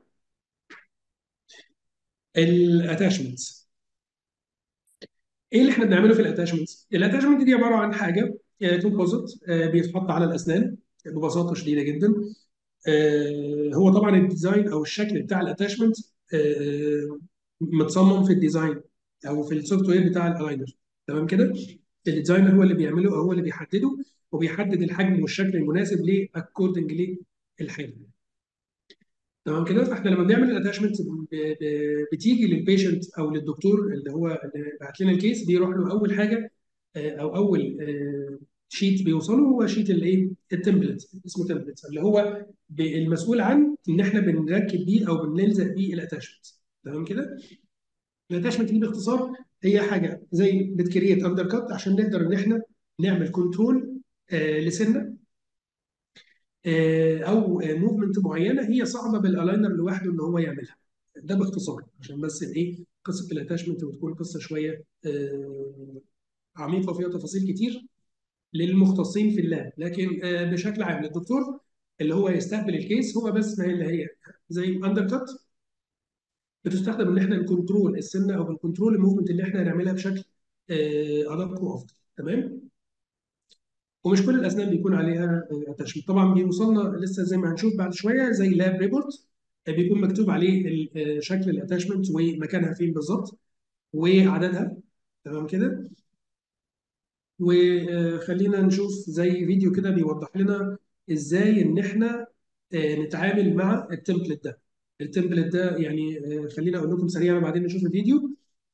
الاتاشمنتس ايه اللي احنا بنعمله في الاتاشمنتس الاتاشمنت دي عباره عن حاجه كومبوزيت بيتحط على الاسنان ببساطه شديده جدا آه، هو طبعا الديزاين او الشكل بتاع الاتاشمنت آه، متصمم في الديزاين او في السوفت وير بتاع الالاينر تمام كده الديزاينر هو اللي بيعمله او هو اللي بيحدده وبيحدد الحجم والشكل المناسب ليه اكوردنج للحاله تمام كده فاحنا لما بنعمل الاتاشمنت بتيجي للبيشنت او للدكتور اللي هو اللي بعت لنا الكيس بيروح له اول حاجه آه، او اول آه، شيت بيوصله هو شيت الايه التمبلت اسمه تمبلت اللي هو ب- المسؤول عن ان احنا بنركب بيه او بنلزق بيه الاتاشمنت تمام كده الاتاشمنت دي باختصار هي حاجه زي بتكريت اندر كات عشان نقدر ان احنا نعمل كنترول لسنه آه، او موفمنت معينه هي صعبه بالالاينر لوحده ان هو يعملها ده باختصار عشان بس الايه قصه الاتاشمنت بتكون قصه شويه آه، عميقه وفيها تفاصيل كتير للمختصين في اللاب لكن آه، بشكل عام للدكتور اللي هو يستقبل الكيس هو بس ما هي اللي هي زي اندر كات بتستخدم ان احنا نكنترول السنه او نكنترول الموفمنت اللي احنا هنعملها بشكل آه، ادق وافضل تمام ومش كل الاسنان بيكون عليها اتاشمنت طبعا بيوصلنا لسه زي ما هنشوف بعد شويه زي لاب ريبورت بيكون مكتوب عليه ال- شكل الاتاشمنت ومكانها فين بالظبط وعددها تمام كده وخلينا نشوف زي فيديو كده بيوضح لنا ازاي ان احنا آه، نتعامل مع التمبلت ده التمبلت ده يعني آه، خلينا اقول لكم سريعا بعدين نشوف الفيديو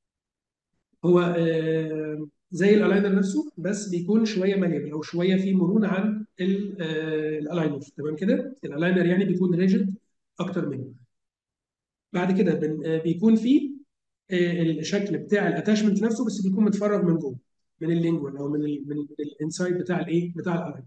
هو آه، زي الالاينر نفسه بس بيكون شويه ماليبل او شويه فيه مرونه عن ال- آه، الالاينر تمام كده الالاينر يعني بيكون ريجيد اكتر منه بعد كده بن- آه، بيكون فيه آه، الشكل بتاع الاتاشمنت نفسه بس بيكون متفرغ من جوه من اللينجوال او من ال من الانسايد بتاع الايه بتاع الالاينر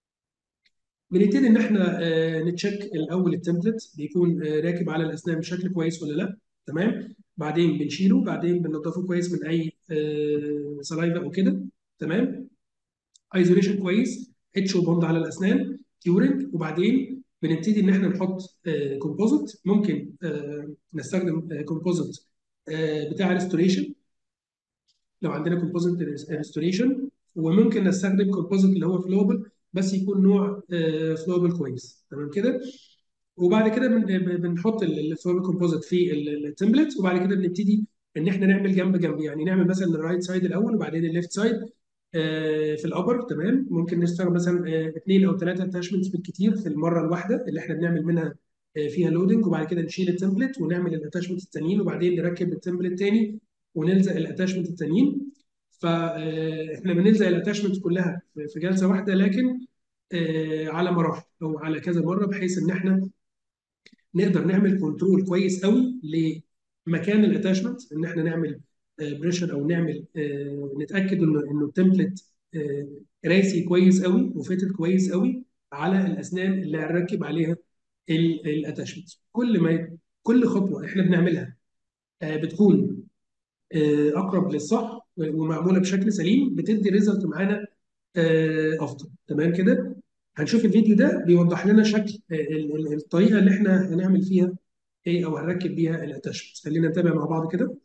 بنبتدي ان احنا آه، نتشيك الاول التمبلت بيكون آه، راكب على الاسنان بشكل كويس ولا لا تمام بعدين بنشيله بعدين بننضفه كويس من اي سلايفا او كده تمام ايزوليشن كويس اتش وبوند على الاسنان كيورنج وبعدين بنبتدي ان احنا نحط كومبوزيت ممكن آه، نستخدم كومبوزيت بتاع ريستوريشن لو عندنا كومبوزيت ريستوريشن وممكن نستخدم كومبوزيت اللي هو فلوبل بس يكون نوع فلوبل كويس تمام كده وبعد كده بن- بنحط الفلوبل كومبوزيت في التمبلت وبعد كده بنبتدي ان احنا نعمل جنب جنب يعني نعمل مثلا الرايت سايد الاول وبعدين الليفت سايد في الابر تمام ممكن نشتغل مثلا اثنين او ثلاثه اتاشمنتس بالكتير في المره الواحده اللي احنا بنعمل منها آه، فيها لودنج وبعد كده نشيل التمبلت ونعمل الاتاشمنت التانيين وبعدين نركب التمبلت تاني ونلزق الاتاشمنت التانيين فاحنا بنلزق الاتاشمنت كلها في في جلسه واحده لكن آه، على مراحل او على كذا مره بحيث ان احنا نقدر نعمل كنترول كويس قوي لمكان الاتاشمنت ان احنا نعمل بريشر او نعمل آه، نتاكد انه انه التمبلت آه، راسي كويس قوي وفيتد كويس قوي على الاسنان اللي هنركب عليها الاتاشمنت كل ما ي- كل خطوه احنا بنعملها آه، بتكون آه، اقرب للصح ومعموله بشكل سليم بتدي ريزلت معانا آه، افضل تمام كده هنشوف الفيديو ده بيوضح لنا شكل آه، ال- ال- الطريقه اللي احنا هنعمل فيها ايه او هنركب بيها الاتاشمنت خلينا نتابع مع بعض كده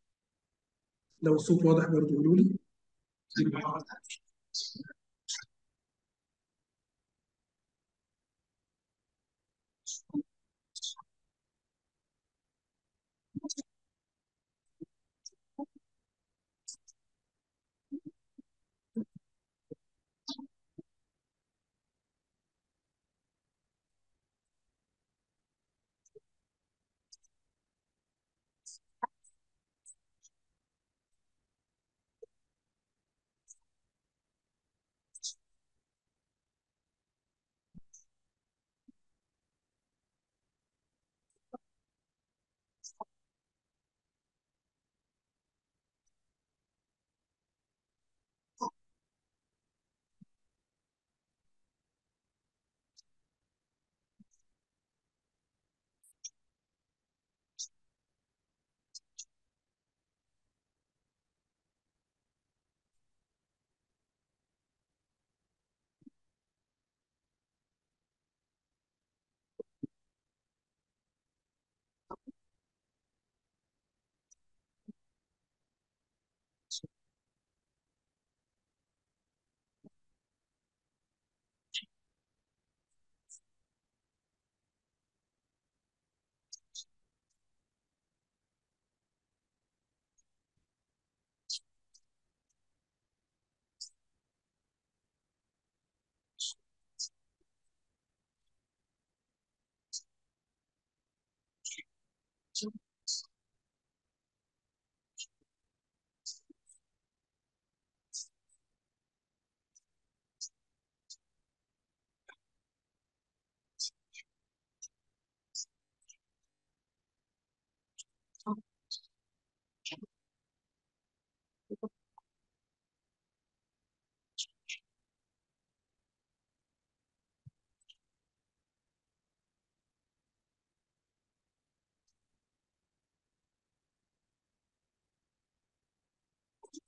لو الصوت واضح برضو قولوا لي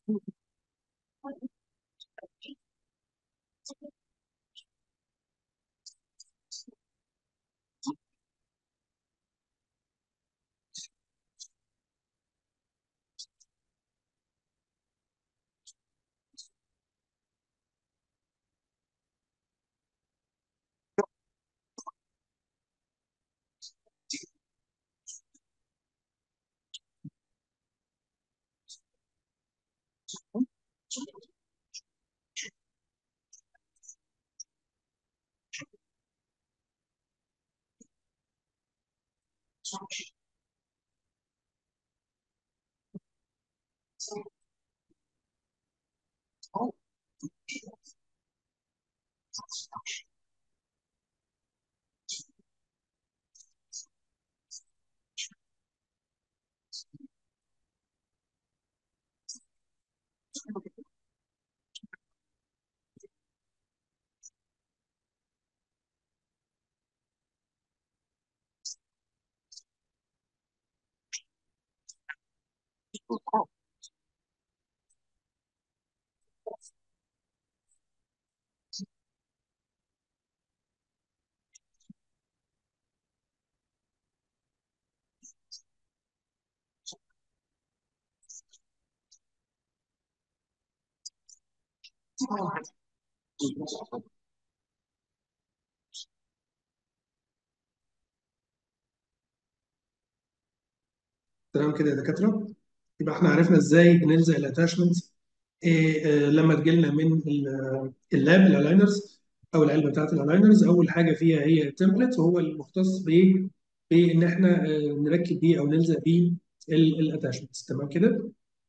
تمام كده يا دكاتره يبقى احنا عرفنا ازاي نلزق الاتاشمنت إيه آه، لما تجيلنا من ال- اللاب الالاينرز او العلبه بتاعت الالاينرز اول حاجه فيها هي التمبلت وهو المختص بايه؟ بان احنا آه، نركب بيه او نلزق بيه الاتاشمنتس تمام كده؟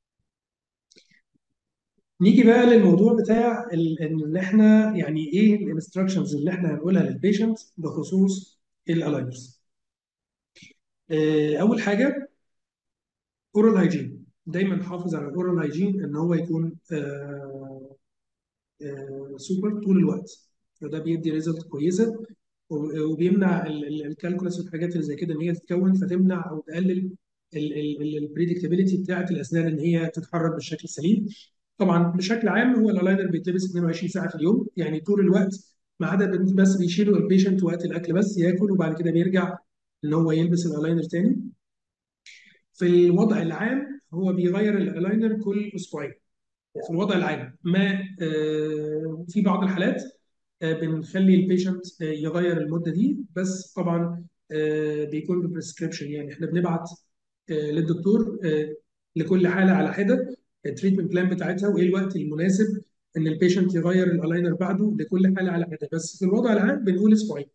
نيجي بقى للموضوع بتاع ال- ان احنا يعني ايه الانستراكشنز اللي احنا هنقولها للبيشنت بخصوص الالاينرز. آه، اول حاجه اورال هايجين دايما حافظ على الاورال هايجين ان هو يكون آه، آه، سوبر طول الوقت فده بيدي ريزلت كويسه وب- وبيمنع الكالكولس والحاجات اللي زي كده ان هي تتكون فتمنع او تقلل البريدكتابيلتي بتاعت الاسنان ان هي تتحرك بالشكل السليم طبعا بشكل عام هو الالاينر بيتلبس 22 ساعه في اليوم يعني طول الوقت ما عدا بس بيشيلوا البيشنت وقت الاكل بس ياكل وبعد كده بيرجع ان هو يلبس الالاينر تاني في الوضع العام هو بيغير الالاينر كل اسبوعين في الوضع العام ما آه، في بعض الحالات آه، بنخلي البيشنت يغير المده دي بس طبعا آه، بيكون ببريسكريبشن يعني احنا بنبعت آه، للدكتور آه، لكل حاله على حده التريتمنت بلان بتاعتها وايه الوقت المناسب ان البيشنت يغير الالاينر بعده لكل حاله على حده بس في الوضع العام بنقول اسبوعين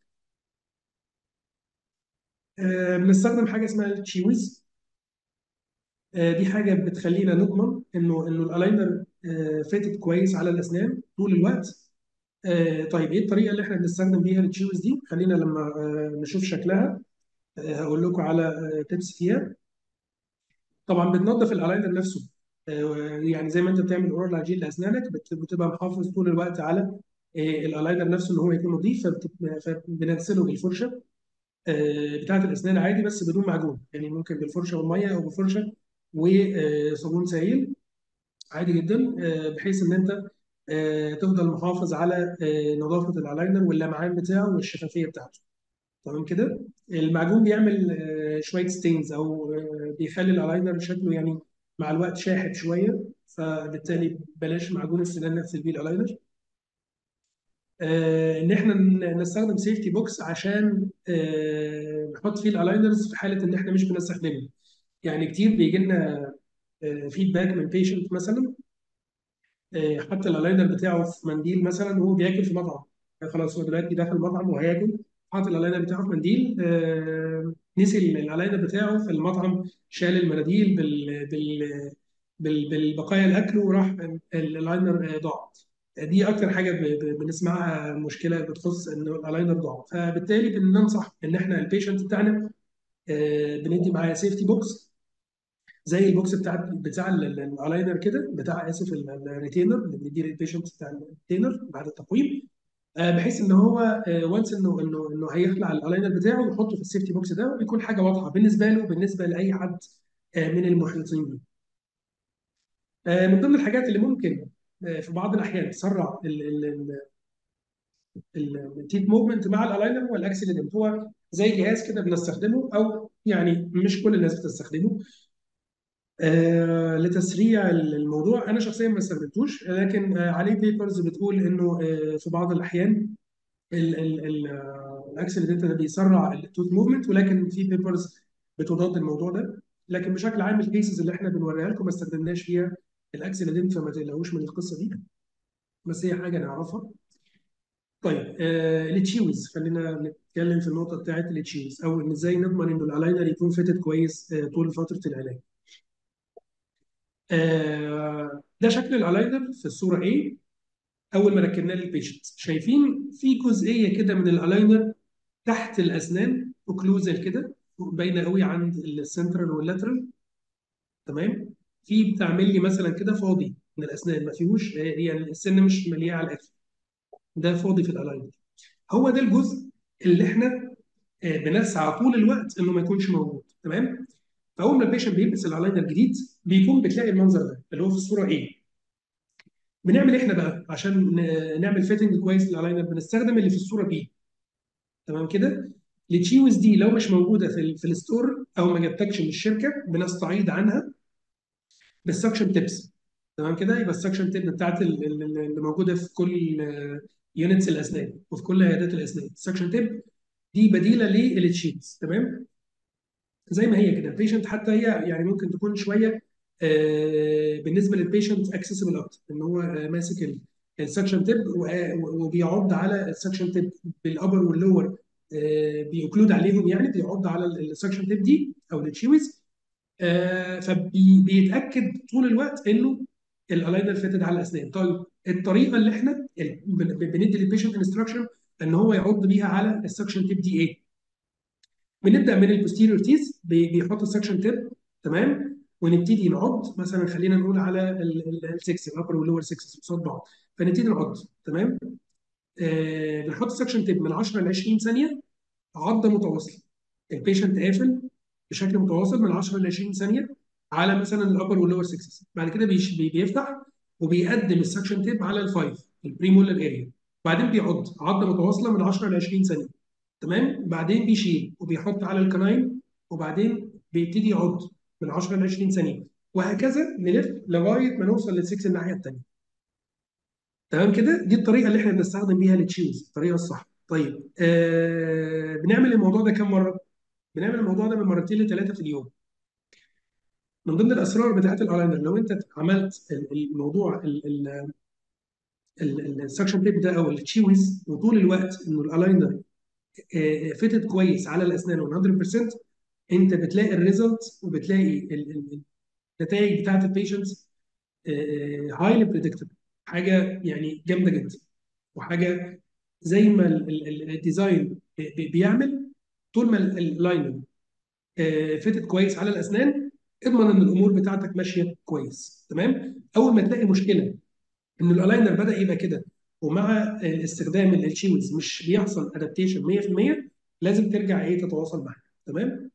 آه، بنستخدم حاجه اسمها التشيويز آه، دي حاجه بتخلينا نضمن انه انه الالاينر آه، فاتت كويس على الاسنان طول الوقت آه، طيب ايه الطريقه اللي احنا بنستخدم بيها التشيوز دي خلينا لما آه، نشوف شكلها آه، هقول لكم على تيبس فيها طبعا بتنظف الالاينر نفسه آه، يعني زي ما انت بتعمل اورال هايجين لاسنانك بت- بتبقى محافظ طول الوقت على آه، الالاينر نفسه ان هو يكون نظيف فبت- فبنغسله بالفرشه آه، بتاعه الاسنان عادي بس بدون معجون يعني ممكن بالفرشه والميه او بفرشه وصابون سائل عادي جدا آه، بحيث ان انت آه، تفضل محافظ على آه، نظافه الالاينر واللمعان بتاعه والشفافيه بتاعته تمام كده المعجون بيعمل آه، شويه ستينز او آه، بيخلي الالاينر شكله يعني مع الوقت شاحب شويه فبالتالي بلاش معجون السنان نغسل بيه الالاينر آه، ان احنا ن- نستخدم سيفتي بوكس عشان آه، نحط فيه الالاينرز في حاله ان احنا مش بنستخدمه يعني كتير بيجي لنا فيدباك من بيشنت مثلا آه، حط الالاينر بتاعه في منديل مثلا وهو بياكل في مطعم يعني خلاص هو دلوقتي داخل المطعم وهياكل حاطط الالاينر بتاعه في منديل آه، نسي الالاينر بتاعه في المطعم شال المناديل بال بال بال- بالبقايا الاكل وراح الالاينر آه، ضاع دي اكتر حاجه ب- ب- بنسمعها مشكله بتخص ان الالاينر ضاع فبالتالي بننصح ان احنا البيشنت بتاعنا آه، بندي معاه سيفتي بوكس زي البوكس بتاع بتاع ال- ال- الالاينر كده بتاع اسف ال- الريتينر اللي بنديه للبيشنت بتاع الريتينر بعد التقويم آه، بحيث ان هو وانس انه انه انه هيخلع الالاينر بتاعه ويحطه في السيفتي بوكس ده ويكون حاجه واضحه بالنسبه له وبالنسبه لاي حد آه، من المحيطين بيه. آه، من ضمن الحاجات اللي ممكن آه، في بعض الاحيان تسرع التيت موفمنت مع الالاينر هو الاكسلريتور هو زي جهاز كده بنستخدمه او يعني مش كل الناس بتستخدمه آه لتسريع الموضوع انا شخصيا ما استخدمتوش لكن آه عليه بيبرز بتقول انه آه في بعض الاحيان الاكسلريتور ده بيسرع التوت موفمنت ولكن في بيبرز بتضاد الموضوع ده لكن بشكل عام الكيسز اللي احنا بنوريها لكم ما استخدمناش فيها الاكسلريتور فما تقلقوش من القصه دي بس هي حاجه نعرفها طيب آه التشيوز خلينا نتكلم في النقطه بتاعت التشيوز او ان ازاي نضمن انه الالاينر يكون فيتد كويس آه طول فتره العلاج آه ده شكل الالاينر في الصوره A اول ما ركبناه للبيشنت شايفين في جزئيه كده من الالاينر تحت الاسنان اوكلوزال كده باينه قوي عند السنترال واللاترال تمام في بتاع ملي مثلا كده فاضي من الاسنان ما فيهوش يعني السن مش مليان على الاخر ده فاضي في الالاينر هو ده الجزء اللي احنا بنسعى طول الوقت انه ما يكونش موجود تمام فاول ما البيشنت بيلبس الالاينر الجديد بيكون بتلاقي المنظر ده اللي هو في الصوره ايه بنعمل احنا بقى عشان نعمل فيتنج كويس للالاينر بنستخدم اللي في الصوره بي تمام كده التشيوز دي لو مش موجوده في, في الستور او ما جبتكش من الشركه بنستعيض عنها بالسكشن تيبس تمام كده يبقى السكشن تيب بتاعت اللي موجوده في كل يونتس الاسنان وفي كل عيادات الاسنان السكشن تيب دي بديله للتشيتس تمام زي ما هي كده البيشنت حتى هي يعني ممكن تكون شويه آه بالنسبه للبيشنت اكسسبل اكتر ان هو آه ماسك السكشن تيب وبيعض على السكشن تيب بالابر واللور آه بيوكلود عليهم يعني بيعض على السكشن تيب دي او التشيوز فبيتاكد طول الوقت انه الالاينر فيتد على الاسنان طيب الطريقه اللي احنا بندي للبيشنت انستراكشن ان هو يعض بيها على السكشن تيب دي ايه بنبدا من البوستيريور تيز بيحط السكشن تيب تمام ونبتدي نعض مثلا خلينا نقول على ال6 الابر واللور 6 قصاد بعض فنبتدي نعض تمام آه بنحط السكشن تيب من 10 ل 20 ثانيه عضه متواصله البيشنت قافل بشكل متواصل من 10 ل 20 ثانيه على مثلا الابر واللور 6 بعد كده بيفتح وبيقدم السكشن تيب على الفايف البريمولر اريا بعدين بيعض عضه متواصله من 10 ل 20 ثانيه تمام بعدين بيشيل وبيحط على الكناين وبعدين بيبتدي يعض من 10 ل 20 ثانيه وهكذا نلف لغايه ما نوصل للسكس الناحيه الثانيه تمام كده دي الطريقه اللي احنا بنستخدم بيها التشيوز الطريقه الصح طيب آه بنعمل الموضوع ده كم مره بنعمل الموضوع ده من مرتين لثلاثه في اليوم من ضمن الاسرار بتاعت الالاينر لو انت عملت الموضوع السكشن تيب ده او التشيوز وطول الوقت انه الالاينر فيتد كويس على الاسنان 100% انت بتلاقي الريزلت وبتلاقي النتائج بتاعت البيشنتس هايلي بريدكتبل حاجه يعني جامده جدا وحاجه زي ما الديزاين بيعمل طول ما اللاينر فيتد كويس على الاسنان اضمن ان الامور بتاعتك ماشيه كويس تمام اول ما تلاقي مشكله ان الالاينر بدا يبقى كده ومع استخدام التشيوز مش بيحصل ادابتيشن 100% لازم ترجع ايه تتواصل معانا تمام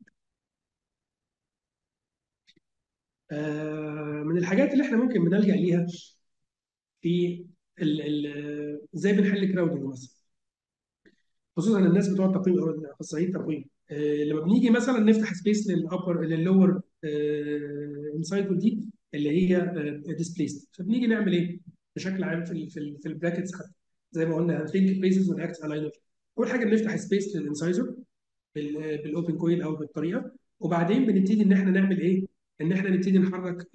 آه من الحاجات اللي احنا ممكن بنلجا ليها في ازاي بنحل كراودنج مثلا خصوصا الناس بتوع التقويم او اخصائيين التقويم آه لما بنيجي مثلا نفتح سبيس للابر لللور انسايد دي اللي هي ديسبليست فبنيجي نعمل ايه؟ بشكل عام في ال في, ال في البراكتس حتى زي ما قلنا ثينك بيسز ونأكت الاينر اول حاجه بنفتح سبيس للانسايزر بالاوبن كويل او بالطريقه وبعدين بنبتدي ان احنا نعمل ايه؟ ان احنا نبتدي نحرك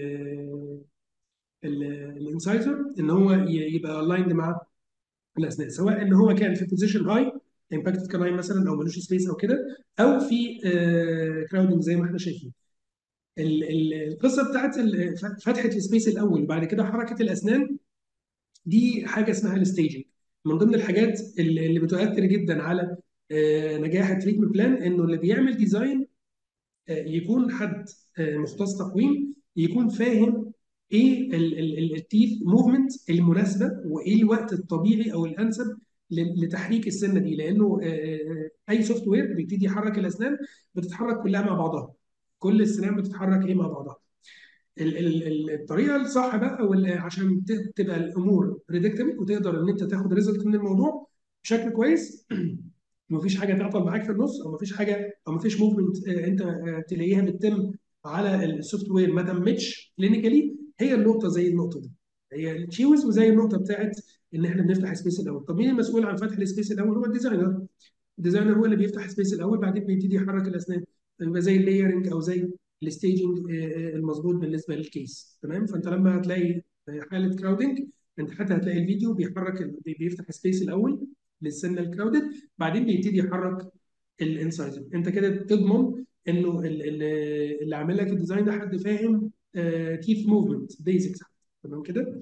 الانسايزر ان هو يبقى الايند مع الاسنان سواء ان هو كان في بوزيشن هاي امباكتد كلاين مثلا او ملوش سبيس او كده او في كراودنج زي ما احنا شايفين القصه بتاعت فتحه السبيس الاول وبعد كده حركه الاسنان دي حاجه اسمها الستيجنج من ضمن الحاجات اللي بتؤثر جدا على نجاح التريتمنت بلان انه اللي بيعمل ديزاين يكون حد مختص تقويم يكون فاهم ايه التيث موفمنت المناسبه وايه الوقت الطبيعي او الانسب لتحريك السنه دي لانه اي سوفت وير بيبتدي يحرك الاسنان بتتحرك كلها مع بعضها كل السنان بتتحرك ايه مع بعضها ال- ال- ال- الطريقه الصح بقى وال- عشان ت- تبقى الامور بريدكتبل وتقدر ان انت تاخد ريزلت من الموضوع بشكل كويس مفيش حاجه تعطل معاك في النص او مفيش حاجه او مفيش موفمنت انت آه، تلاقيها بتتم على السوفت وير ما تمتش كلينيكالي هي النقطه زي النقطه دي هي التشيوز وزي النقطه بتاعت ان احنا بنفتح سبيس الاول طب مين المسؤول عن فتح السبيس الاول هو الديزاينر الديزاينر هو اللي بيفتح سبيس الاول بعدين بيبتدي يحرك الاسنان يبقى زي اللايرنج او زي الستaging المظبوط بالنسبه للكيس تمام فانت لما هتلاقي حاله كراودنج انت حتى هتلاقي الفيديو بيحرك ال- بي- بيفتح سبيس الاول للسنه الكراودد بعدين بيبتدي يحرك الانسايزر انت كده تضمن انه ال- ال- اللي عامل لك الديزاين ده حد فاهم تيث موفمنت بيزكس تمام كده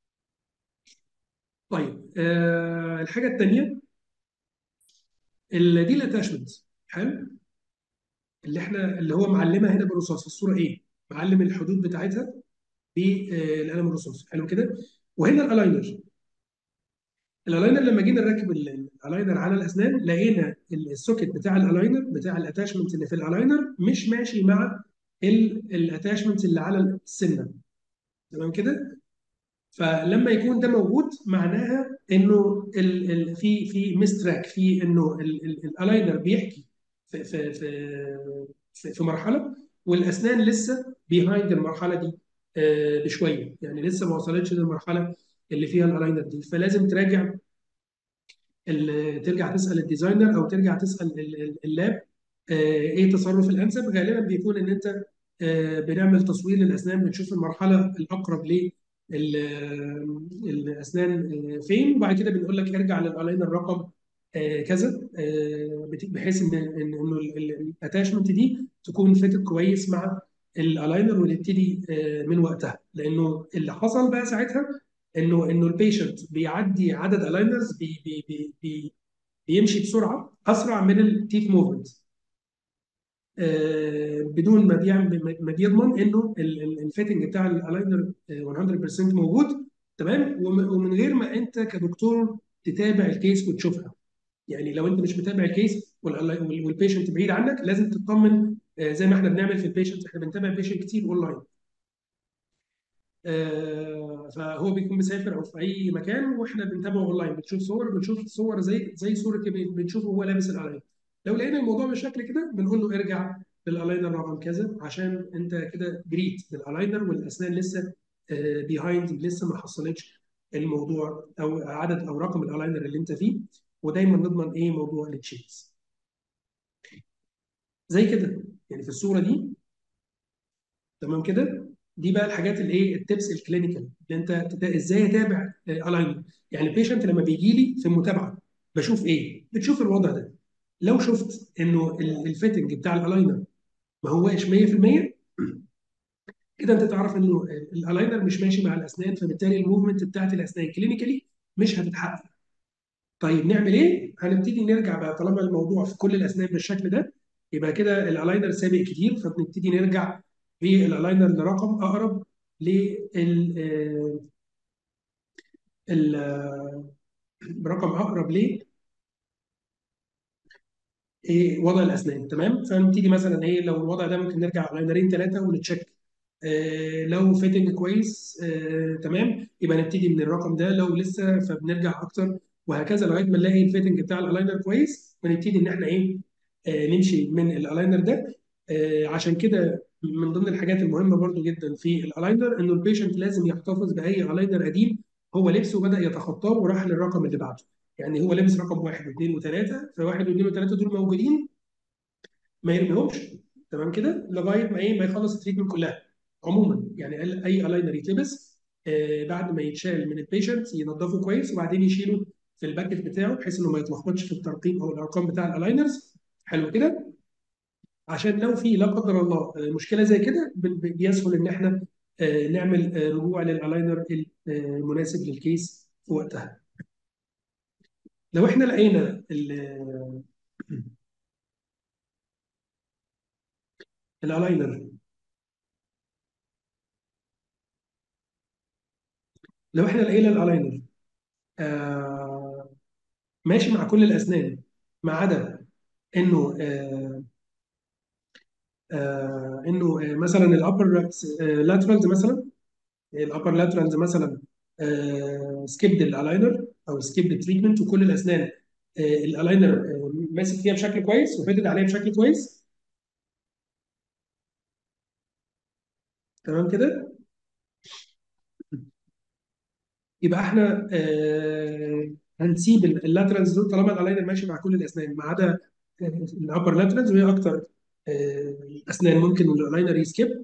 طيب آه الحاجه الثانيه دي الاتاشمنت حلو اللي احنا اللي هو معلمها هنا بالرصاص في الصوره ايه؟ معلم الحدود بتاعتها بالقلم الرصاص حلو كده؟ وهنا الالاينر الالاينر لما جينا نركب ال- الالاينر على الاسنان لقينا ال- السوكت بتاع الالاينر بتاع الاتاشمنت اللي في الالاينر مش ماشي مع الاتاشمنت اللي على السنه تمام كده؟ فلما يكون ده موجود معناها انه ال ال في في مستراك في انه ال- ال- الالاينر بيحكي في في في في في مرحله والاسنان لسه بيهايند المرحله دي آه، بشويه يعني لسه ما وصلتش للمرحله اللي فيها الالاينر دي فلازم تراجع ال- ترجع تسال الديزاينر او ترجع تسال ال- ال- اللاب آه، ايه التصرف الانسب غالبا بيكون ان انت آه، بنعمل تصوير للاسنان بنشوف المرحله الاقرب للاسنان فين وبعد كده بنقول لك ارجع للالاينر رقم آه، كذا آه، بت- بحيث ان ان انه الاتاشمنت دي تكون فيتد كويس مع الالاينر ونبتدي آه، من وقتها لانه اللي حصل بقى ساعتها انه انه البيشنت بيعدي عدد الاينرز بي بي بي بي بيمشي بسرعه اسرع من التيث موفمنت بدون ما بيعمل ما بيضمن انه الفيتنج بتاع الالاينر 100% موجود تمام وم- ومن غير ما انت كدكتور تتابع الكيس وتشوفها يعني لو انت مش متابع الكيس والبيشنت بعيد عنك لازم تطمن آه، زي ما احنا بنعمل في البيشنت احنا بنتابع البيشنت كتير اونلاين آه، فهو بيكون مسافر او في اي مكان واحنا بنتابعه اونلاين بنشوف صور بنشوف صور زي زي صوره اللي بنشوفه وهو لابس الالاينر لو لقينا الموضوع بالشكل كده بنقول له ارجع للالاينر رقم كذا عشان انت كده جريت بالالاينر والاسنان لسه بيهايند لسه ما حصلتش الموضوع او عدد او رقم الالاينر اللي انت فيه ودايما نضمن ايه موضوع التشيز زي كده يعني في الصوره دي تمام كده دي بقى الحاجات اللي ايه التبس الكلينيكال اللي انت تت- ازاي اتابع الاينمنت يعني البيشنت لما بيجي لي في المتابعه بشوف ايه بتشوف الوضع ده لو شفت انه ال- الفيتنج بتاع الالاينر ما هواش 100% كده انت تعرف انه الالاينر مش ماشي مع الاسنان فبالتالي الموفمنت بتاعت الاسنان كلينيكالي مش هتتحقق طيب نعمل ايه هنبتدي نرجع بقى طالما الموضوع في كل الاسنان بالشكل ده يبقى كده الالاينر سابق كتير فبنبتدي نرجع بالالاينر لرقم اقرب لل آه، ال- آه، برقم اقرب ل إيه وضع الاسنان تمام فنبتدي مثلا ايه لو الوضع ده ممكن نرجع لاينرين ثلاثه ونتشيك آه لو فيتنج كويس آه تمام يبقى نبتدي من الرقم ده لو لسه فبنرجع اكتر وهكذا لغايه ما نلاقي الفيتنج بتاع الالاينر كويس ونبتدي ان احنا ايه آه نمشي من الالاينر ده آه عشان كده من ضمن الحاجات المهمه برضو جدا في الالاينر انه البيشنت لازم يحتفظ باي الاينر قديم هو لبسه وبدا يتخطاه وراح للرقم اللي بعده يعني هو لابس رقم واحد واثنين وثلاثه فواحد واثنين وثلاثه دول موجودين ما يرميهمش تمام كده لغايه ما ايه ما يخلص التريتمنت كلها عموما يعني ال- اي الاينر يتلبس آه بعد ما يتشال من البيشنت ينضفه كويس وبعدين يشيله في الباكت بتاعه بحيث انه ما يتلخبطش في الترقيم او الارقام بتاع الالاينرز حلو كده عشان لو في لا قدر الله آه، مشكله زي كده ب- ب- بيسهل ان احنا آه، نعمل آه، رجوع للالاينر المناسب للكيس في وقتها لو احنا لقينا ال- الالاينر لو احنا لقينا الالاينر آه، ماشي مع كل الاسنان ما عدا انه آه، آه انه آه مثلا الابر لاترالز مثلا الابر لاترالز مثلا سكيبد الالاينر او سكيبد تريتمنت وكل الاسنان آه الالاينر آه ماسك فيها بشكل كويس وفضل عليها بشكل كويس تمام كده يبقى احنا آه هنسيب اللاترالز دول طالما الالاينر ماشي مع كل الاسنان ما عدا الابر لاترالز وهي اكتر آه اسنان ممكن الالاينر يسكيب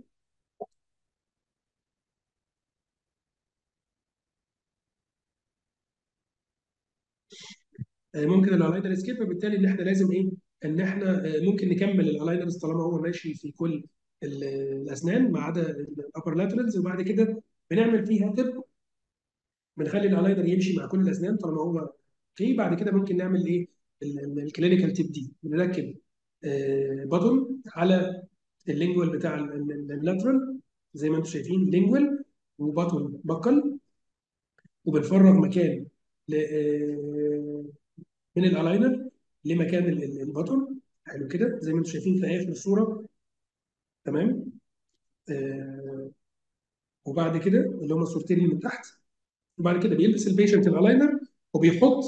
آه ممكن الالاينر يسكيب فبالتالي ان احنا لازم ايه ان احنا آه ممكن نكمل الالاينرز طالما هو ماشي في كل ال- الاسنان ما عدا الابر لاترالز وبعد كده بنعمل فيها تب بنخلي الالاينر يمشي مع كل الاسنان طالما هو اوكي بعد كده ممكن نعمل ايه الكلينيكال تيب دي بنركب آه بطن على اللينجوال بتاع اللاترال زي ما انتم شايفين لينجوال وبطن بكل وبنفرغ مكان ل- آه، من الالاينر لمكان ال- ال- البطن حلو كده زي ما انتم شايفين في اخر الصوره تمام آه وبعد كده اللي هم الصورتين اللي من تحت وبعد كده بيلبس البيشنت الالاينر وبيحط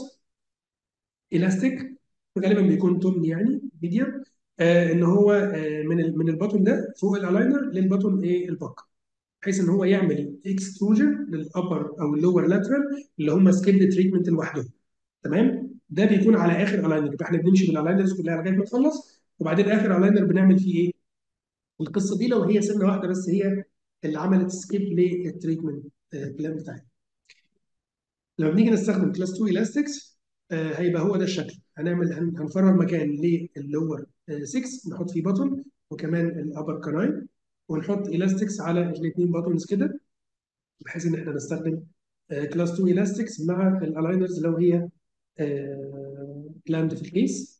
الاستيك غالبا بيكون تمن يعني ميديم آه ان هو آه من ال- من البطن ده فوق الالاينر للبطن ايه الباك بحيث ان هو يعمل اكستروجن للابر او اللور لاترال اللي هم سكيب تريتمنت لوحدهم تمام ده بيكون على اخر الاينر يبقى احنا بنمشي بالالاينرز كلها لغايه ما نخلص وبعدين اخر الاينر بنعمل فيه ايه القصه دي لو هي سنه واحده بس هي اللي عملت سكيب للتريتمنت بلان بتاعتنا لما بنيجي نستخدم كلاس 2 الاستكس هيبقى هو ده الشكل هنعمل هن- هنفرغ مكان للور 6 نحط فيه بطن وكمان الابر كاناين ونحط الاستكس على الاثنين باتونز كده بحيث ان احنا نستخدم كلاس 2 الاستكس مع الالاينرز لو هي بلاند في الكيس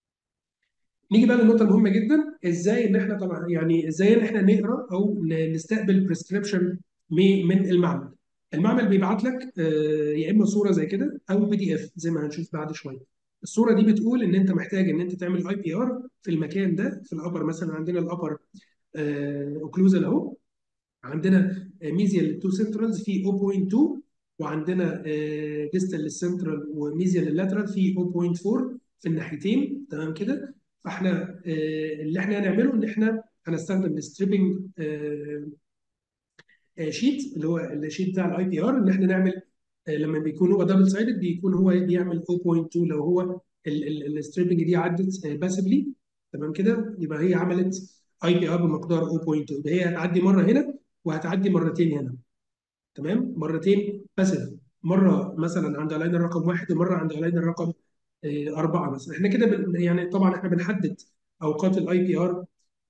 نيجي بقى للنقطه المهمه جدا ازاي ان احنا طبعا يعني ازاي ان احنا نقرا او ن- نستقبل بريسكريبشن من المعمل المعمل بيبعت لك آه، يا اما صوره زي كده او بي دي اف زي ما هنشوف بعد شويه الصوره دي بتقول ان انت محتاج ان انت تعمل اي بي ار في المكان ده في الابر مثلا عندنا الابر اوكلوزال اهو عندنا ميزيال للتو سنترالز في 0.2 وعندنا ديستال للسنترال وميزيال لللاترال في 0.4 في الناحيتين تمام كده فاحنا آه، اللي احنا هنعمله ان احنا هنستخدم الستريبنج شيت اللي هو الشيت بتاع الاي بي ار ان احنا نعمل آه، لما بيكون هو دبل سايدد بيكون هو بيعمل 0.2 لو هو الستريبنج دي عدت باسفلي تمام كده يبقى هي عملت اي بي ار بمقدار 0.2 يبقى هي هتعدي مره هنا وهتعدي مرتين هنا تمام مرتين باسف مره مثلا عند الاينر رقم واحد ومره عند الاينر رقم آه، اربعه مثلا احنا كده بن- يعني طبعا احنا بنحدد اوقات الاي بي ار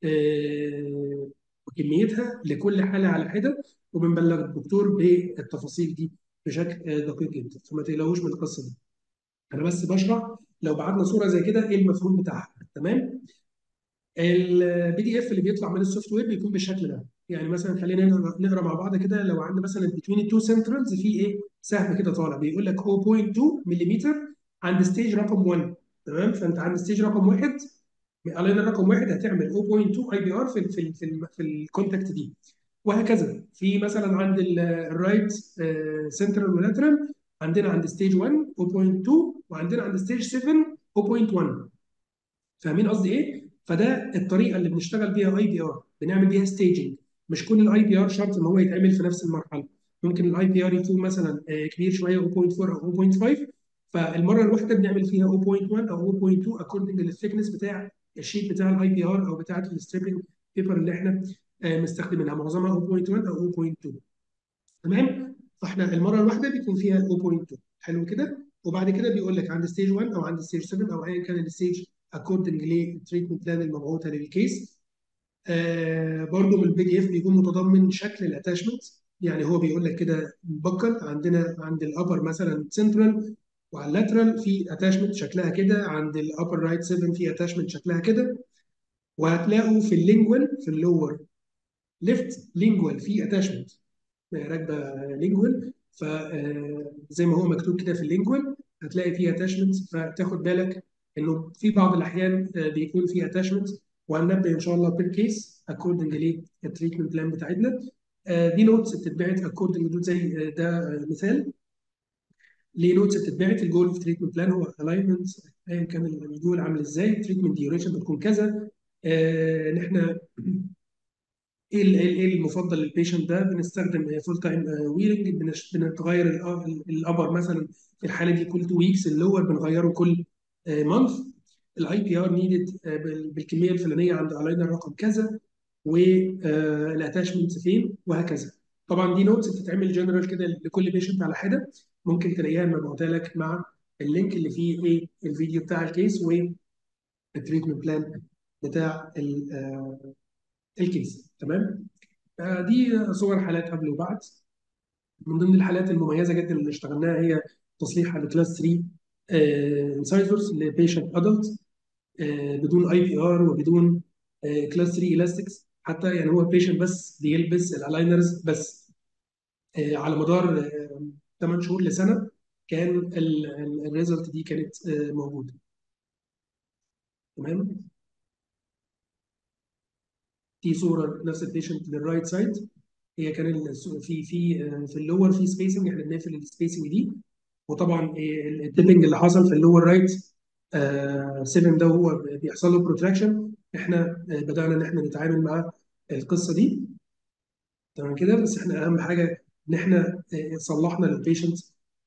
وكميتها لكل حاله على حده وبنبلغ الدكتور بالتفاصيل دي بشكل آه، دقيق جدا فما تقلقوش من القصه دي انا بس بشرح لو بعتنا صوره زي كده ايه المفهوم بتاعها تمام البي دي اف اللي بيطلع من السوفت وير بيكون بالشكل ده يعني مثلا خلينا نقرا نقرا مع بعض كده لو عندنا مثلا بتوين التو سنترالز في ايه سهم كده طالع بيقول لك 0.2 ملم عند ستيج رقم 1 تمام فانت عند ستيج رقم 1 علينا رقم واحد هتعمل 0.2 اي بي ار في ال في ال في, ال في الكونتاكت دي وهكذا في مثلا عند الرايت سنترال ولاترال عندنا عند ستيج 1 0.2 وعندنا عند ستيج 7 0.1 فاهمين قصدي ايه؟ فده الطريقه اللي بنشتغل بيها اي بي ار بنعمل بيها ستيجنج مش كل الاي بي ار شرط ان هو يتعمل في نفس المرحله ممكن الاي بي ار يكون مثلا آه، كبير شويه 0.4 او 0.5 فالمره الواحده بنعمل فيها 0.1 او 0.2 اكوردنج للثيكنس بتاع الشيت بتاع الاي بي ار او بتاعه الستريبنج بيبر اللي احنا آه، مستخدمينها معظمها 0.1 او 0.2 تمام فاحنا المره الواحده بيكون فيها 0.2 حلو كده وبعد كده بيقول لك عند ستيج 1 او عند ستيج 7 او ايا كان الستيج اكوردنج للتريتمنت بلان المبعوثه للكيس آه برضو من البي دي اف بيكون متضمن شكل الاتاشمنت يعني هو بيقول لك كده مبكر عندنا عند الابر مثلا سنترال وعلى اللاترال في اتاشمنت شكلها كده عند الابر رايت 7 في اتاشمنت شكلها كده وهتلاقوا في اللينجوال في اللور ليفت لينجوال في اتاشمنت راكبه لينجوال فزي ما هو مكتوب كده في اللينجوال هتلاقي فيه اتاشمنت فتاخد بالك انه في بعض الاحيان آه، بيكون في اتاشمنت وهننبه ان شاء الله بير كيس اكوردنج للتريتمنت بلان بتاعتنا آه، دي نوتس بتتبعت اكوردنج زي آه، ده آه، مثال ليه نوتس بتتبعت الجول في تريتمنت بلان هو الاينمنت ايا كان الجول عامل ازاي تريتمنت ديوريشن بتكون كذا آه، ان احنا ايه ال- ايه إيه المفضل للبيشنت ده بنستخدم فول تايم ويرنج بنتغير الابر مثلا في الحاله دي كل 2 ويكس اللور بنغيره كل مانث الاي بي ار نيدد بالكميه الفلانيه عند الاينر رقم كذا والاتاشمنت فين وهكذا طبعا دي نوتس بتتعمل جنرال كده لكل بيشنت على حده ممكن تلاقيها مبعوثه لك مع اللينك اللي فيه ايه الفيديو بتاع الكيس والتريتمنت بلان بتاع ال- آه، الكيس تمام آه، دي صور حالات قبل وبعد من ضمن الحالات المميزه جدا اللي اشتغلناها هي تصليح على كلاس 3 انسايزرز لبيشنت ادلت بدون اي بي ار وبدون كلاس 3 الاستكس حتى يعني هو بيشنت بس بيلبس الالاينرز بس آه، على مدار 8 شهور لسنه كان الريزلت دي كانت آه، موجوده تمام دي صوره نفس البيشنت للرايت سايد هي كان ال- في في آه، في اللور في سبيسنج احنا بنقفل السبيسنج دي وطبعا التيبنج اللي حصل في اللور رايت 7 ده هو بيحصل له بروتراكشن احنا آه، بدانا ان احنا نتعامل مع القصه دي تمام كده بس احنا اهم حاجه ان احنا آه، صلحنا للبيشنت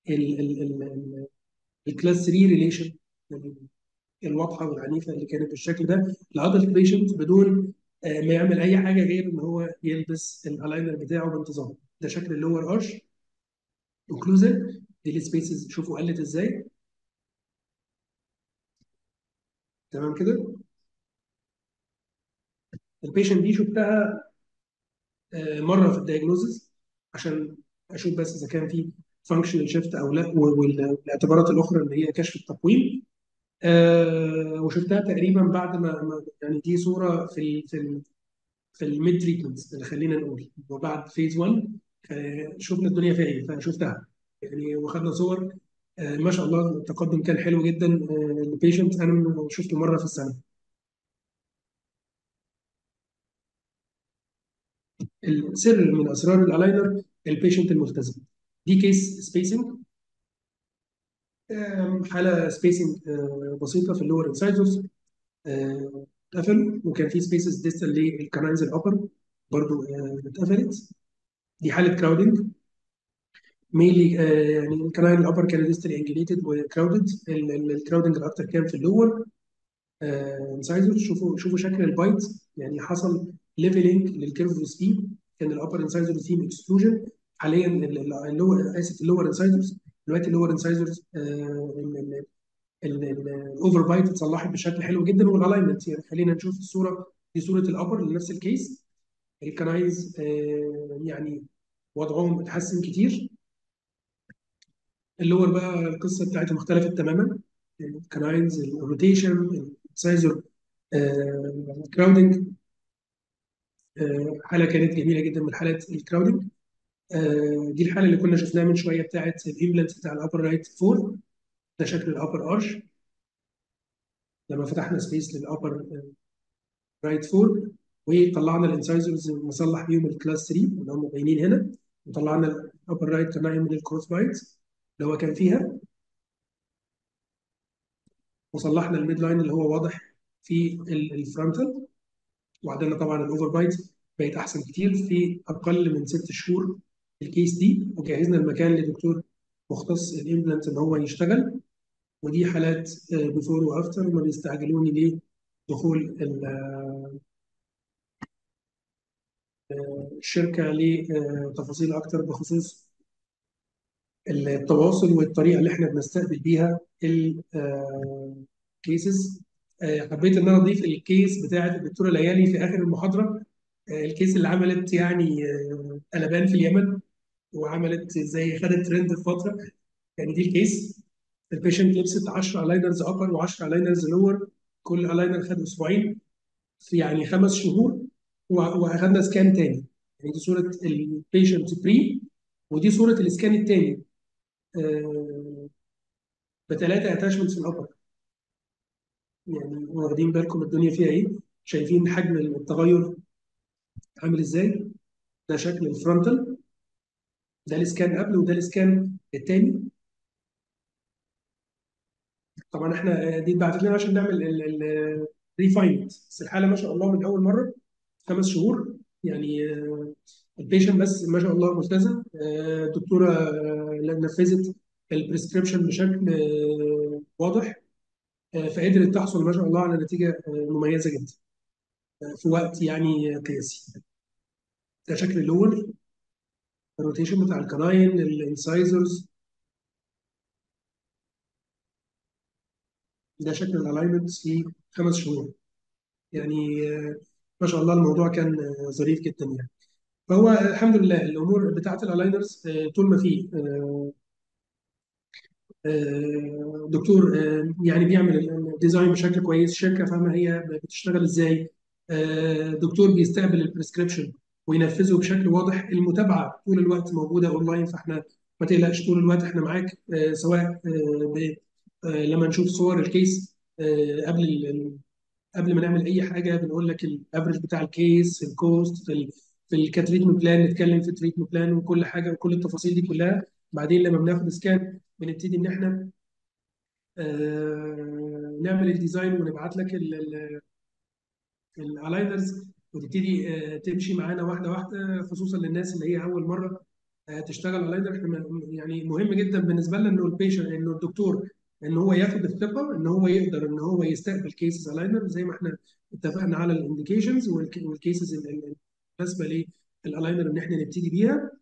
الكلاس 3 ريليشن الواضحه والعنيفه اللي كانت بالشكل ده لادلت بيشنت بدون آه، ما يعمل اي حاجه غير ان هو يلبس الالاينر بتاعه بانتظام ده شكل اللور ارش انكلوزيف دي السبيسز شوفوا قلت ازاي تمام كده البيشنت دي شفتها آه، مره في الدايجنوزز عشان اشوف بس اذا كان في فانكشنال شيفت او لا و- والاعتبارات الاخرى اللي هي كشف التقويم آه، وشفتها تقريبا بعد ما ما- يعني دي صوره في ال في ال في الميد تريتمنت اللي خلينا نقول وبعد فيز 1 آه، شفنا الدنيا فيها ايه فشفتها يعني واخدنا صور آه، ما شاء الله التقدم كان حلو جدا البيشنت انا شفته مره في السنه السر من اسرار الالاينر البيشنت الملتزم دي كيس سبيسنج حاله سبيسنج بسيطه في اللور انسايزرز اتقفل وكان في سبيسز ديستال للكناينز الابر برضو آه، اتقفلت دي حاله كراودنج ميلي يعني الكناين الابر كان ديستال انجليتد وكراودد الكراودنج الاكتر كان في اللور انسايزر شوفوا شوفوا شكل البايت يعني حصل ليفلنج للكيرف سبيد كان الابر انسايزر ثيم اكسكلوجن حاليا اللور اسف اللور انسايزرز دلوقتي اللور انسايزرز الاوفر بايت اتصلحت بشكل حلو جدا والالاينمنت يعني خلينا نشوف الصوره دي صوره الابر لنفس الكيس الكنايز آه، يعني وضعهم اتحسن كتير اللور بقى القصه بتاعتهم اختلفت تماما الكناينز الروتيشن السايزر كراودنج حاله كانت جميله جدا من حالات الكراودنج آه، دي الحاله اللي كنا شفناها من شويه بتاعت الامبلانت بتاع الابر رايت فور ده شكل الابر ارش لما فتحنا سبيس للابر رايت فور وطلعنا الانسايزرز نصلح بيهم الكلاس 3 اللي هم باينين هنا وطلعنا الابر رايت كمان من الكروس بايت اللي هو كان فيها وصلحنا الميد لاين اللي هو واضح في الفرونتال وعدلنا طبعا الاوفر بايت بقت احسن كتير في اقل من ست شهور الكيس دي وجهزنا المكان لدكتور مختص الامبلانت ان هو يشتغل ودي حالات بيفور وافتر ما بيستعجلوني لدخول الشركه لتفاصيل اكتر بخصوص التواصل والطريقه اللي احنا بنستقبل بيها الكيسز حبيت ان انا اضيف الكيس بتاعه الدكتوره ليالي في اخر المحاضره آه، الكيس اللي عملت يعني آه، قلبان في اليمن وعملت زي خدت ترند في فتره يعني دي الكيس البيشنت لبست 10 الاينرز ابر و10 الاينرز لور كل الاينر خد اسبوعين في يعني خمس شهور و- واخدنا سكان تاني يعني دي صوره البيشنت بري ودي صوره السكان التاني بثلاثه اتاشمنتس في الابر يعني واخدين بالكم الدنيا فيها ايه شايفين حجم التغير عامل ازاي ده شكل الفرونتال ده الاسكان قبل وده الاسكان الثاني طبعا احنا دي اتبعتت لنا عشان نعمل الريفاينمنت بس الحاله ما شاء الله من اول مره خمس شهور يعني البيشنت بس ما شاء الله ملتزم آه، الدكتوره آه، نفذت البريسكريبشن بشكل آه، واضح آه، فقدرت تحصل ما شاء الله على نتيجه آه، مميزه جدا آه، في وقت يعني قياسي ده شكل اللور الروتيشن بتاع الكناين الانسايزرز ده شكل الالاينمنت في خمس شهور يعني آه، ما شاء الله الموضوع كان آه، ظريف جدا يعني فهو الحمد لله الامور بتاعت الالاينرز آه، طول ما في آه، آه، دكتور آه، يعني بيعمل الديزاين بشكل كويس شركه فاهمه هي بتشتغل ازاي آه، دكتور بيستقبل البريسكريبشن وينفذه بشكل واضح المتابعه طول الوقت موجوده اونلاين فاحنا ما تقلقش طول الوقت احنا معاك آه، سواء آه، ب- آه، لما نشوف صور الكيس آه، قبل ال- قبل ما نعمل اي حاجه بنقول لك الافرج بتاع الكيس الكوست في ال في الكتريتمنت بلان نتكلم في التريتمنت بلان وكل حاجه وكل التفاصيل دي كلها بعدين لما بناخد سكان بنبتدي ان احنا آه، نعمل الديزاين ونبعت لك الالاينرز وتبتدي آه، تمشي معانا واحده واحده خصوصا للناس اللي هي اول مره آه، تشتغل الاينر احنا م- يعني مهم جدا بالنسبه لنا انه البيشنت انه الدكتور ان هو ياخد الثقه ان هو يقدر ان هو يستقبل كيسز الاينر زي ما احنا اتفقنا على الانديكيشنز والكيسز المناسبه للالاينر ان احنا نبتدي بيها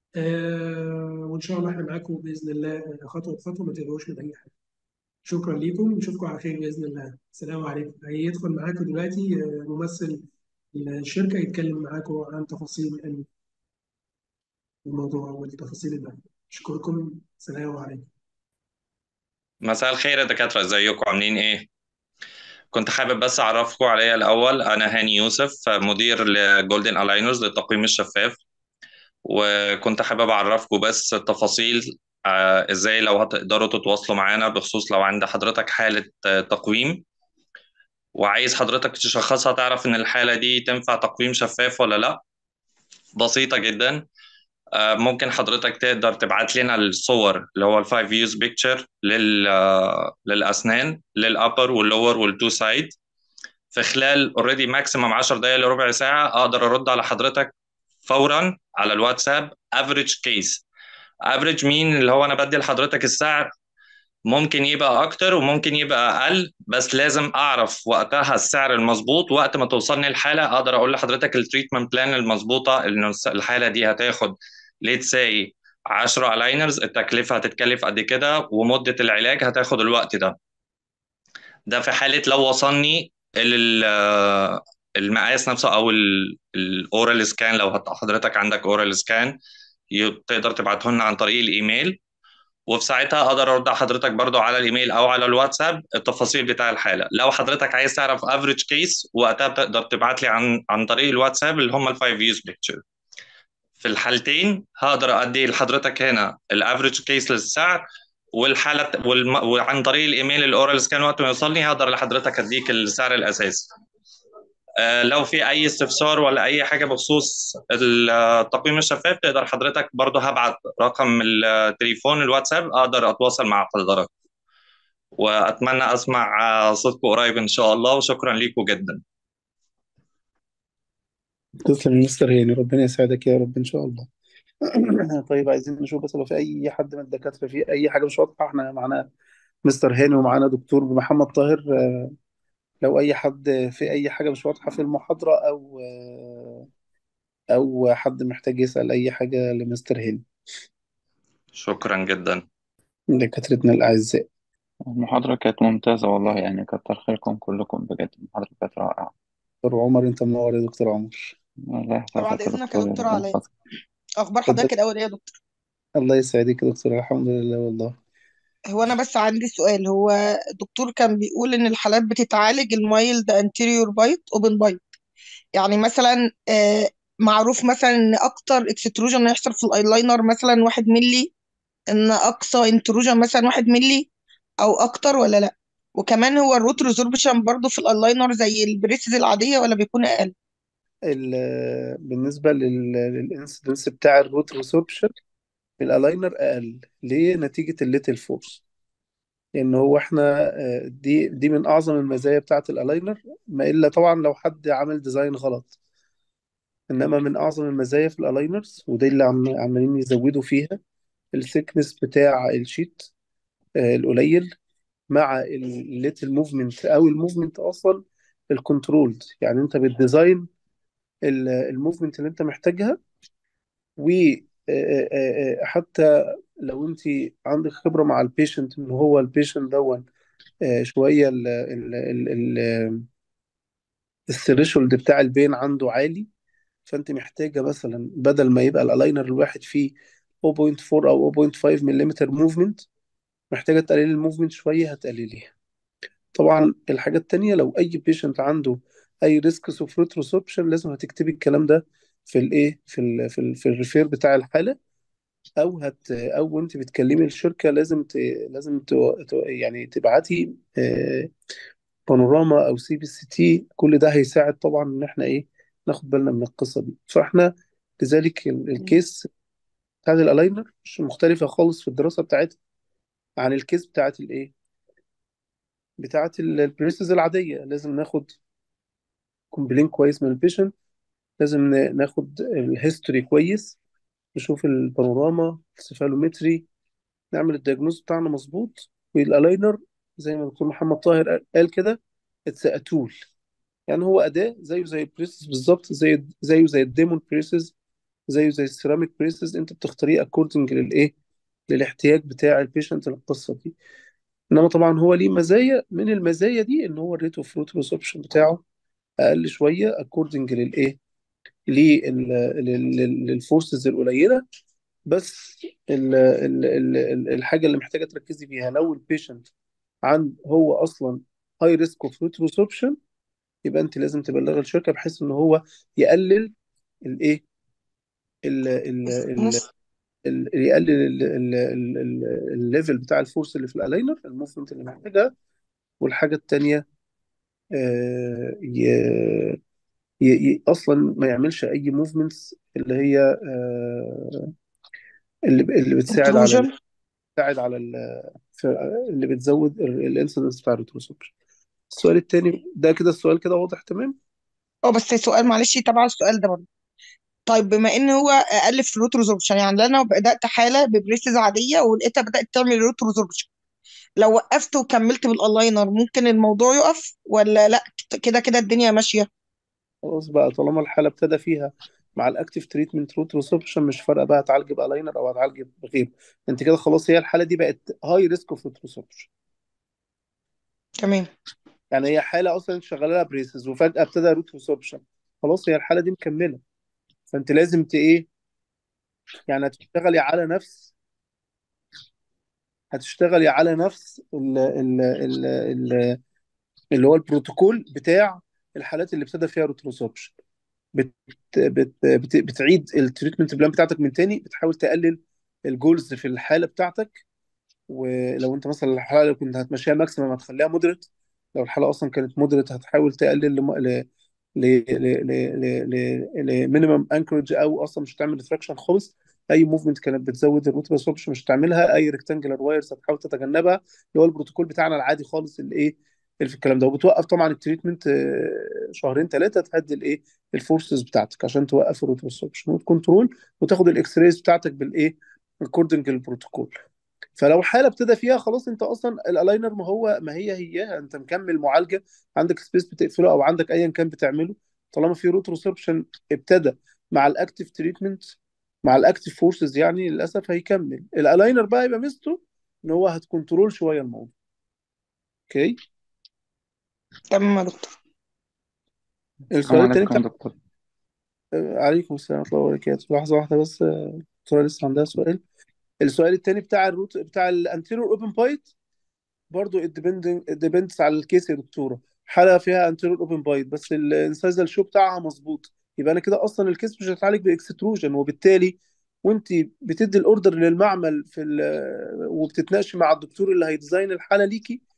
آه، وان شاء الله احنا معاكم باذن الله آه، خطوه بخطوه ما تقلقوش من اي حاجه شكرا ليكم نشوفكم على خير باذن الله السلام عليكم هيدخل معاكم دلوقتي آه، ممثل الشركه يتكلم معاكم عن تفاصيل الموضوع والتفاصيل اللي اشكركم السلام عليكم مساء الخير يا دكاترة ازيكم عاملين ايه؟ كنت حابب بس اعرفكم عليا الاول انا هاني يوسف مدير لجولدن الاينرز للتقويم الشفاف وكنت حابب اعرفكم بس التفاصيل آه، ازاي لو هتقدروا تتواصلوا معانا بخصوص لو عند حضرتك حالة آه، تقويم وعايز حضرتك تشخصها تعرف ان الحالة دي تنفع تقويم شفاف ولا لا بسيطة جدا آه، ممكن حضرتك تقدر تبعت لنا الصور اللي هو الفايف فيوز بيكتشر لل آه، للاسنان للابر واللور والتو سايد في خلال اوريدي ماكسيمم 10 دقائق لربع ساعه اقدر ارد على حضرتك فورا على الواتساب افريج كيس افريج مين اللي هو انا بدي لحضرتك السعر ممكن يبقى اكتر وممكن يبقى اقل بس لازم اعرف وقتها السعر المظبوط وقت ما توصلني الحاله اقدر اقول لحضرتك التريتمنت بلان المظبوطه انه الحاله دي هتاخد ليت ساي 10 الاينرز التكلفه هتتكلف قد كده ومده العلاج هتاخد الوقت ده ده في حاله لو وصلني ال- المقاس نفسه او الاورال سكان لو هت- حضرتك عندك اورال سكان تقدر تبعته لنا عن طريق الايميل وفي ساعتها اقدر ارد على حضرتك برضو على الايميل او على الواتساب التفاصيل بتاع الحاله لو حضرتك عايز تعرف افريج كيس وقتها بتقدر تبعت لي عن عن طريق الواتساب اللي هم الفايف فيوز بيكتشر في الحالتين هقدر ادي لحضرتك هنا الافريج كيس للسعر والحاله والم... وعن طريق الايميل الاورال سكان وقت ما يوصلني هقدر لحضرتك اديك السعر الاساسي آه، لو في اي استفسار ولا اي حاجه بخصوص التقويم الشفاف تقدر حضرتك برضه هبعت رقم التليفون الواتساب اقدر اتواصل مع حضرتك واتمنى اسمع آه، صوتكم قريب ان شاء الله وشكرا لكم جدا تسلم يا مستر هاني ربنا يسعدك يا رب ان شاء الله طيب عايزين نشوف بس لو في اي حد من الدكاتره في اي حاجه مش واضحه احنا معانا مستر هاني ومعانا دكتور محمد طاهر آه، لو اي حد في اي حاجه مش واضحه في المحاضره او آه، او حد محتاج يسال اي حاجه لمستر هاني شكرا جدا دكاترتنا الاعزاء المحاضرة كانت ممتازة والله يعني كتر خيركم كلكم بجد المحاضرة كانت رائعة دكتور عمر انت منور يا دكتور عمر الله طبعا يحفظك يا إذنك يا دكتور دكتور ربنا علاء يحفظك أخبار اتفضل حضرتك الأول إيه يا دكتور؟ الله يسعدك يا دكتور الحمد لله والله هو أنا بس عندي سؤال هو الدكتور كان بيقول إن الحالات بتتعالج المايلد anterior بايت اوبن بايت يعني مثلا آه، معروف مثلا إن أكتر اكستروجن يحصل في الأيلاينر مثلا واحد ملي إن أقصى انتروجن مثلا واحد ملي أو أكتر ولا لأ؟ وكمان هو الروت ريزوربشن برضو في الالاينر زي البريسز العاديه ولا بيكون اقل ال- بالنسبة للانسيدنس بتاع الروت ريسوربشن الالاينر اقل ليه نتيجة الليتل فورس لان هو احنا آه، دي دي من اعظم المزايا بتاعة الالاينر ما الا طبعا لو حد عمل ديزاين غلط انما من اعظم المزايا في الالاينرز ودي اللي عم عمالين يزودوا فيها الثيكنس بتاع الشيت آه، القليل مع الليتل موفمنت او الموفمنت اصلا الكنترولد يعني انت بالديزاين الموفمنت اللي انت محتاجها وحتى لو انت عندك خبره مع البيشنت ان هو البيشنت دون آه، شويه الثريشولد بتاع البين عنده عالي فانت محتاجه مثلا بدل ما يبقى الالاينر الواحد فيه 0.4 او 0.5 ملم موفمنت محتاجه تقللي الموفمنت شويه هتقلليها طبعا الحاجه التانيه لو اي بيشنت عنده اي ريسك اوف ريتروسبشن لازم هتكتبي الكلام ده في الايه في ال في ال في الريفير بتاع الحاله او هت او انت بتكلمي الشركه لازم ت... لازم ت... ت... يعني تبعتي آه، بانوراما او سي بي سي تي كل ده هيساعد طبعا ان احنا ايه ناخد بالنا من القصه دي فاحنا لذلك ال- الكيس بتاعت الالاينر مش مختلفه خالص في الدراسه بتاعتها عن الكيس بتاعت الايه بتاعت ال- البريسز العاديه لازم ناخد كومبلين كويس من البيشنت لازم ن- ناخد الهيستوري كويس نشوف البانوراما السيفالومتري نعمل الدياجنوز بتاعنا مظبوط والالاينر زي ما دكتور محمد طاهر قال قال كده اتس ا تول يعني هو اداه زيه زي البريسز بالظبط زي زيه زي الديمون بريسز زيه زي السيراميك بريسز انت بتختاريه اكوردنج للايه للاحتياج بتاع البيشنت للقصه دي انما طبعا هو ليه مزايا من المزايا دي ان هو الريت اوف روت ريسبشن بتاعه اقل شويه اكوردنج للايه لل- لل- لل- للفورسز القليله بس ال ال ال ال- الحاجه اللي محتاجه تركزي فيها لو البيشنت عند هو اصلا هاي ريسك اوف ريتروسبشن يبقى انت لازم تبلغ الشركه بحيث ان هو يقلل الايه ال ال ال نص ال- يقلل ال- ال- ال- ال- الليفل بتاع الفورس اللي في الالاينر الموفمنت اللي محتاجها والحاجه التانيه آه، ي- ي- ي- اصلا ما يعملش اي موفمنتس اللي هي آه، اللي اللي بتساعد على intrusion بتساعد على ال- في- اللي بتزود الانسيدنس بتاع الريتروسبشن السؤال التاني ده كده السؤال كده واضح تمام اه بس سؤال معلش تبع السؤال ده برضه طيب بما ان هو اقل في الروت ريزوربشن يعني انا بدات حاله ببريسز عاديه ولقيتها بدات تعمل روت ريزوربشن لو وقفت وكملت بالالاينر ممكن الموضوع يقف ولا لا كده كده الدنيا ماشيه خلاص بقى طالما الحاله ابتدى فيها مع الاكتيف تريتمنت روت ريسبشن مش فارقه بقى هتعالج بالاينر او هتعالج بغيره انت كده خلاص هي الحاله دي بقت هاي ريسك اوف روت ريسبشن تمام يعني هي حاله اصلا انت شغاله لها بريسز وفجاه ابتدى روت ريسبشن خلاص هي الحاله دي مكمله فانت لازم ت ايه يعني هتشتغلي على نفس هتشتغلي على نفس ال ال ال ال اللي هو البروتوكول بتاع الحالات اللي ابتدى فيها روت ريسبشن بت بت بت بتعيد التريتمنت بلان بتاعتك من تاني بتحاول تقلل الجولز في الحاله بتاعتك ولو انت مثلا الحاله اللي كنت هتمشيها ماكسيمم هتخليها مودريت لو الحاله اصلا كانت مودريت هتحاول تقلل لم... ل ل ل ل ل لمينيمم انكورج او اصلا مش هتعمل ريتراكشن خالص اي موفمنت كانت بتزود الروت ريسبشن مش هتعملها اي ريكتانجلر وايرز هتحاول تتجنبها اللي هو البروتوكول بتاعنا العادي خالص اللي ايه اللي في الكلام ده وبتوقف طبعا التريتمنت آه، شهرين ثلاثه تهدي الايه الفورسز بتاعتك عشان توقف الروت ريسبشن وتكنترول وتاخد الاكس رايز بتاعتك بالايه اكوردنج للبروتوكول فلو حاله ابتدى فيها خلاص انت اصلا الالاينر ما هو ما هي هياها انت مكمل معالجه عندك سبيس بتقفله او عندك ايا كان بتعمله طالما في روت ريسبشن ابتدى مع الاكتيف تريتمنت مع الاكتيف فورسز يعني للاسف هيكمل الالاينر بقى يبقى ميزته ان هو هتكنترول شويه الموضوع اوكي تمام يا دكتور السؤال السلام التاني عليكم بتاع دكتور آه، عليكم السلام ورحمه الله وبركاته لحظه واحده بس آه، الدكتوره لسه عندها سؤال السؤال التاني بتاع الروت بتاع الانتيريور اوبن بايت برضو ديبندس على الكيس يا دكتوره حاله فيها انتيريور اوبن بايت بس الانسايزال شو بتاعها مظبوط يبقى انا كده اصلا الكيس مش هتعالج باكستروجن وبالتالي وانت بتدي الاوردر للمعمل في ال- وبتتناقشي مع الدكتور اللي هيديزاين الحاله ليكي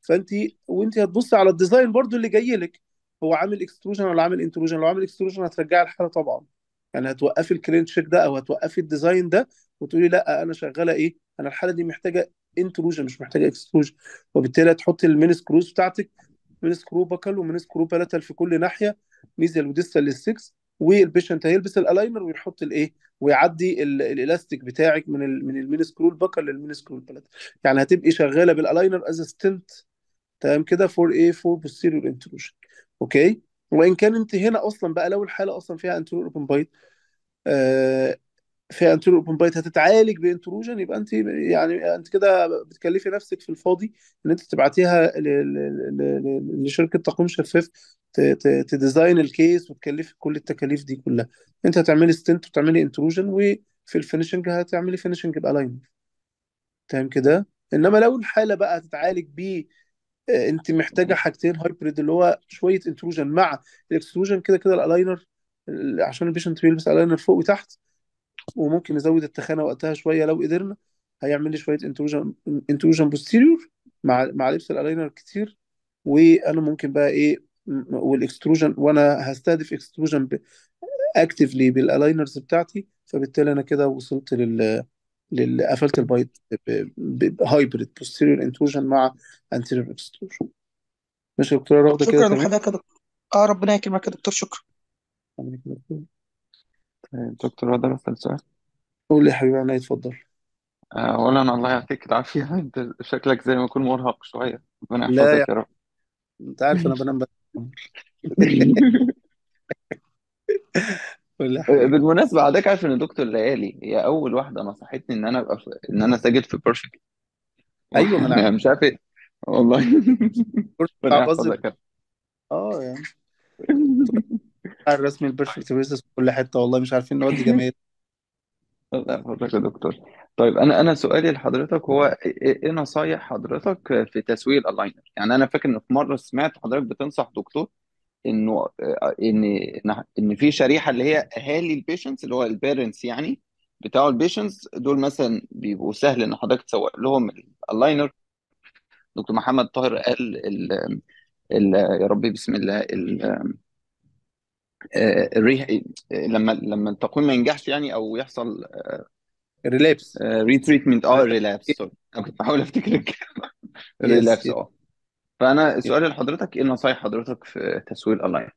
فانت وانت هتبص على الديزاين برضو اللي جاي لك هو عامل اكستروجن ولا عامل انتروجن لو عامل اكستروجن هترجعي الحاله طبعا يعني هتوقفي الكلين تشيك ده او هتوقفي الديزاين ده وتقولي لا انا شغاله ايه انا الحاله دي محتاجه انتروجن مش محتاجه اكستروجن وبالتالي هتحطي المين سكروز بتاعتك من سكرو باكل ومن سكرو بلاتال في كل ناحيه ميزيال وديستال للسكس والبيشنت هيلبس الالاينر ويحط الايه ويعدي ال- الالاستيك بتاعك من ال من المين سكرو الباكل للمين سكرو البلاتال يعني هتبقي شغاله بالالاينر از ستنت تمام كده فور ايه فور بوستيريور انتروجن اوكي وان كان انت هنا اصلا بقى لو الحاله اصلا فيها انترور اوبن بايت آه فيها انترور اوبن بايت هتتعالج بانتروجن يبقى انت يعني انت كده بتكلفي نفسك في الفاضي ان انت تبعتيها ل- ل- ل- لشركه تقويم شفاف ت- ت- تديزاين الكيس وتكلفي كل التكاليف دي كلها انت هتعملي ستنت وتعملي انتروجن وفي الفينشنج هتعملي فينشنج بالاين تمام كده انما لو الحاله بقى هتتعالج ب آه، انت محتاجه حاجتين هايبريد اللي هو شويه انتروجن مع الاكستروجن كده كده الالاينر ال- عشان البيشنت بيلبس الاينر فوق وتحت وممكن نزود التخانه وقتها شويه لو قدرنا هيعمل لي شويه انتروجن انتروجن بوستيريور مع مع لبس الالاينر كتير وانا ممكن بقى ايه م- والاكستروجن وانا هستهدف اكستروجن اكتفلي بالالاينرز بتاعتي فبالتالي انا كده وصلت لل لل قفلت البايت هايبريد بوستيريور انتروجن مع انتيريور اكستروجن ماشي يا دكتوره راغده كده شكرا تمام لحضرتك يا دكتور اه ربنا يكرمك يا دكتور شكرا عندك كده دكتور. طيب، دكتور اقدر اسال سؤال قول لي يا حبيبي عينيا اتفضل آه، اولا الله يعطيك العافيه انت شكلك زي ما يكون مرهق شويه ربنا لا يا يحفظك يا رب انت عارف انا بنام بدري قول لي يا حبيبي بالمناسبه حضرتك عارف ان دكتور ليالي هي اول واحده نصحتني ان انا ابقى في... ان انا اسجل في بيرفكت ايوه ما انا يعني مش عارف ايه والله كورس ربنا بتاع بازل يحفظك يا اه يعني بتاع الرسم البيرفكت بريسس في كل حته والله مش عارفين نودي جماهير رب. الله يحفظك يا دكتور طيب انا انا سؤالي لحضرتك هو ايه إيه نصايح حضرتك في تسويق الالاينر يعني انا فاكر ان في مره سمعت حضرتك بتنصح دكتور انه ان ان ان في شريحه اللي هي اهالي البيشنتس اللي هو البيرنتس يعني بتاعوا البيشنتس دول مثلا بيبقوا سهل ان حضرتك تسوق لهم الالاينر دكتور محمد طاهر قال ال ال يا ربي بسم الله ال آه، الريح لما لما التقويم ما ينجحش يعني او يحصل ريلابس ريتريتمنت اه ريلابس سوري انا كنت بحاول افتكر يس ريلابس يس اه فانا سؤالي لحضرتك ايه نصايح حضرتك في تسويق الاونلاين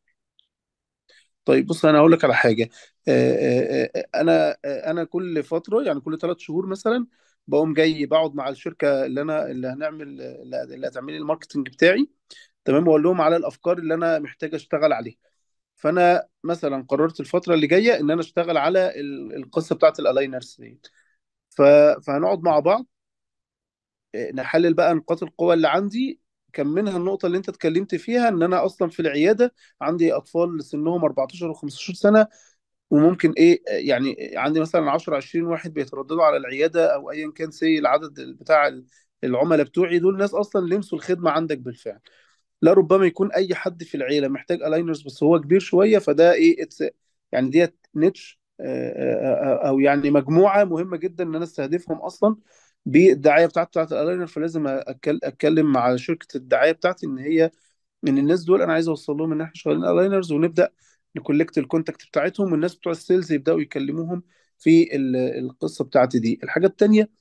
طيب بص انا هقول لك على حاجه آه، آه، آه، انا آه، انا كل فتره يعني كل ثلاث شهور مثلا بقوم جاي بقعد مع الشركه اللي انا اللي هنعمل اللي اللي هتعمل لي الماركتنج بتاعي تمام واقول لهم على الافكار اللي انا محتاج اشتغل عليها فانا مثلا قررت الفتره اللي جايه ان انا اشتغل على ال- القصه بتاعت الالاينرز دي ف- فهنقعد مع بعض آه، نحلل بقى نقاط القوة اللي عندي كان منها النقطة اللي انت اتكلمت فيها ان انا اصلا في العيادة عندي اطفال سنهم 14 و15 سنة وممكن ايه آه، يعني عندي مثلا 10 20 واحد بيترددوا على العيادة او ايا كان سي العدد بتاع العملاء بتوعي دول ناس اصلا لمسوا الخدمة عندك بالفعل لا ربما يكون اي حد في العيله محتاج الاينرز بس هو كبير شويه فده ايه اتس يعني ديت نيتش او يعني مجموعه مهمه جدا ان انا استهدفهم اصلا بالدعايه بتاعت بتاعت الالاينر فلازم أتكل- اتكلم مع شركه الدعايه بتاعتي ان هي من الناس دول انا عايز اوصل لهم ان احنا شغالين الاينرز ونبدا نكولكت الكونتاكت بتاعتهم والناس بتوع السيلز يبداوا يكلموهم في ال- القصه بتاعتي دي الحاجه التانيه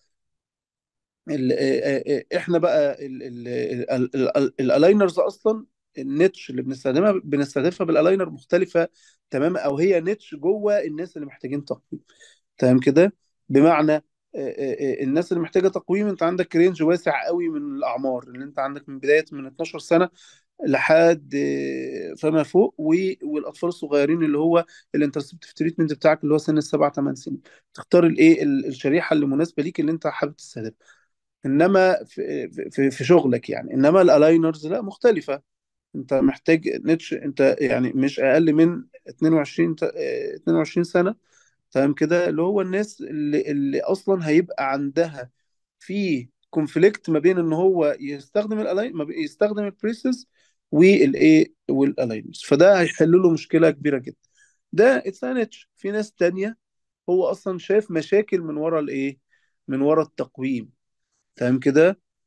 ال- آه، آه، آه، احنا بقى ال- ال- ال- ال- ال- الالاينرز اصلا النيتش اللي بنستخدمها بنستهدفها بالالاينر مختلفه تماما او هي نيتش جوه الناس اللي محتاجين تقويم تمام كده بمعنى آه، آه، آه، الناس اللي محتاجه تقويم انت عندك رينج واسع قوي من الاعمار اللي انت عندك من بدايه من 12 سنه لحد آه، فما فوق و- والاطفال الصغيرين اللي هو الانترسبتيف تريتمنت بتاعك اللي هو سن السبع ثمان سنين تختار الايه ال- الشريحه اللي مناسبه ليك اللي انت حابب تستهدفها انما في في في شغلك يعني انما الالاينرز لا مختلفه انت محتاج نتش انت يعني مش اقل من 22 ت- اه 22 سنه تمام كده اللي هو الناس اللي, اللي اصلا هيبقى عندها في كونفليكت ما بين ان هو يستخدم الالاين ما بي- يستخدم البريسز والايه والالاينرز فده هيحل له مشكله كبيره جدا ده اتس نتش في ناس تانية هو اصلا شايف مشاكل من ورا الايه من ورا التقويم تمام كده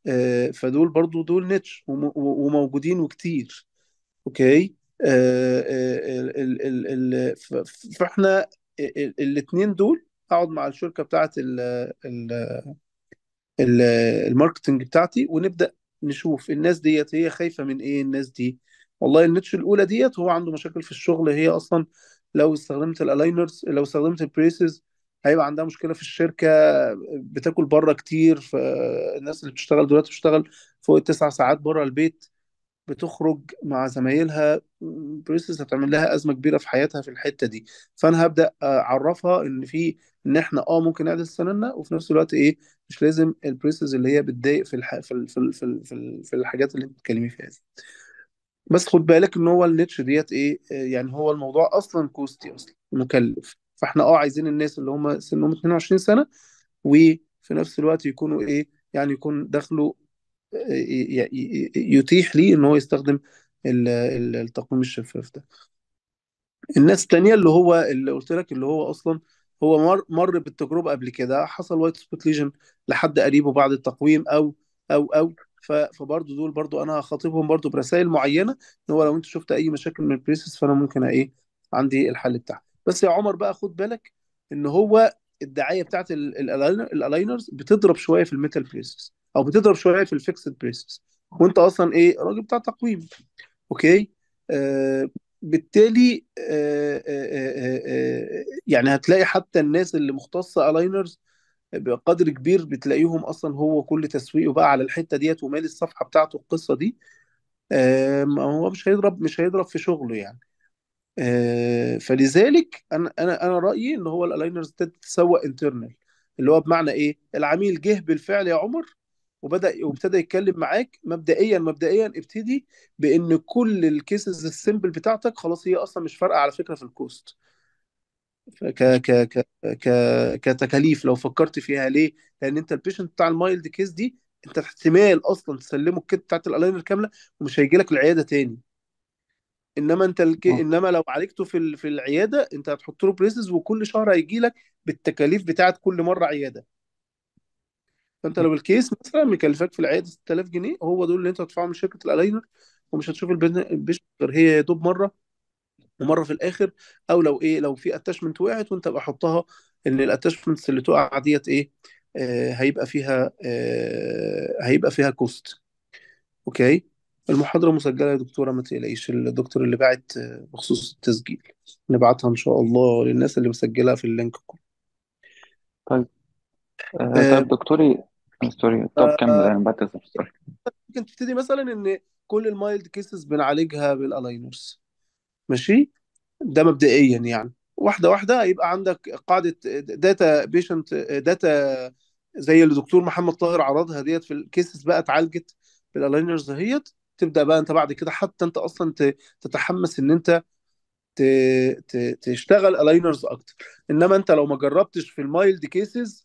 آه، فدول برضو دول نيتش وم- وموجودين وكتير اوكي آه، آه، ال- ال- ال- ال- ف- فاحنا الاثنين دول اقعد مع الشركه بتاعت ال- ال- ال- الماركتنج بتاعتي ونبدا نشوف الناس ديت هي خايفه من ايه الناس دي والله النيتش الاولى ديت هو عنده مشاكل في الشغل هي اصلا لو استخدمت الالاينرز لو استخدمت البريسز هيبقى عندها مشكله في الشركه بتاكل بره كتير فالناس اللي بتشتغل دلوقتي بتشتغل فوق التسع ساعات بره البيت بتخرج مع زمايلها بريسس هتعمل لها ازمه كبيره في حياتها في الحته دي فانا هبدا اعرفها ان في ان احنا اه ممكن نعدل سناننا وفي نفس الوقت ايه مش لازم البريسس اللي هي بتضايق في الح... في ال... في ال... في, ال... في, ال... في الحاجات اللي انت بتتكلمي فيها دي بس خد بالك ان هو النيتش ديت ايه آه، يعني هو الموضوع اصلا كوستي اصلا مكلف فاحنا اه عايزين الناس اللي هم سنهم 22 سنه وفي نفس الوقت يكونوا ايه يعني يكون دخله ي- ي- يتيح ليه ان هو يستخدم ال- ال- التقويم الشفاف ده الناس التانية اللي هو اللي قلت لك اللي هو اصلا هو مر مر بالتجربة قبل كده حصل وايت سبوت ليجن لحد قريبه بعد التقويم او او او ف- فبرضه دول برضه انا هخاطبهم برضه برسائل معينة ان هو لو انت شفت اي مشاكل من البريسس فانا ممكن ايه عندي الحل بتاعها بس يا عمر بقى خد بالك ان هو الدعاية بتاعت ال- الالاينر الالاينرز بتضرب شوية في الميتال بريسس او بتضرب شوية في الفيكسد بريسس وانت اصلا ايه راجل بتاع تقويم اوكي آه بالتالي آه آه آه آه يعني هتلاقي حتى الناس اللي مختصه الاينرز بقدر كبير بتلاقيهم اصلا هو كل تسويقه بقى على الحته ديت ومالي الصفحه بتاعته القصه دي آه ما هو مش هيضرب مش هيضرب في شغله يعني آه فلذلك انا انا انا رايي ان هو الالاينرز تتسوق انترنال اللي هو بمعنى ايه العميل جه بالفعل يا عمر وبدأ وابتدى يتكلم معاك مبدئيا مبدئيا ابتدي بان كل الكيسز السيمبل بتاعتك خلاص هي اصلا مش فارقه على فكره في الكوست ك ك ك ك كتكاليف لو فكرت فيها ليه؟ لان انت البيشنت بتاع المايلد كيس دي انت احتمال اصلا تسلمه الكيت بتاعت الالاينر كامله ومش هيجي لك العياده تاني انما انت الك... اه انما لو عالجته في ال... في العياده انت هتحط له بريسز وكل شهر هيجي لك بالتكاليف بتاعت كل مره عياده فانت لو الكيس مثلا مكلفك في العياده 6000 جنيه هو دول اللي انت هتدفعهم من شركه الالاينر ومش هتشوف البن- البيشنت غير هي يا دوب مره ومره في الاخر او لو ايه لو في اتاشمنت وقعت وانت بقى حطها ان الاتاشمنتس اللي تقع ديت ايه آه هيبقى فيها آه هيبقى فيها كوست اوكي المحاضره مسجله يا دكتوره ما تقلقيش الدكتور اللي باعت آه، بخصوص التسجيل نبعتها ان شاء الله للناس اللي مسجلها في اللينك طيب آه آه طيب دكتوري آه، سوري طب كمل انا بعتذر سوري ممكن تبتدي مثلا ان كل المايلد كيسز بنعالجها بالالاينرز ماشي ده مبدئيا يعني واحده واحده هيبقى عندك قاعده داتا بيشنت داتا زي اللي دكتور محمد طاهر عرضها ديت في الكيسز بقى اتعالجت بالالاينرز اهيت تبدا بقى انت بعد كده حتى انت اصلا ت- تتحمس ان انت ت- ت- تشتغل الاينرز اكتر انما انت لو ما جربتش في المايلد كيسز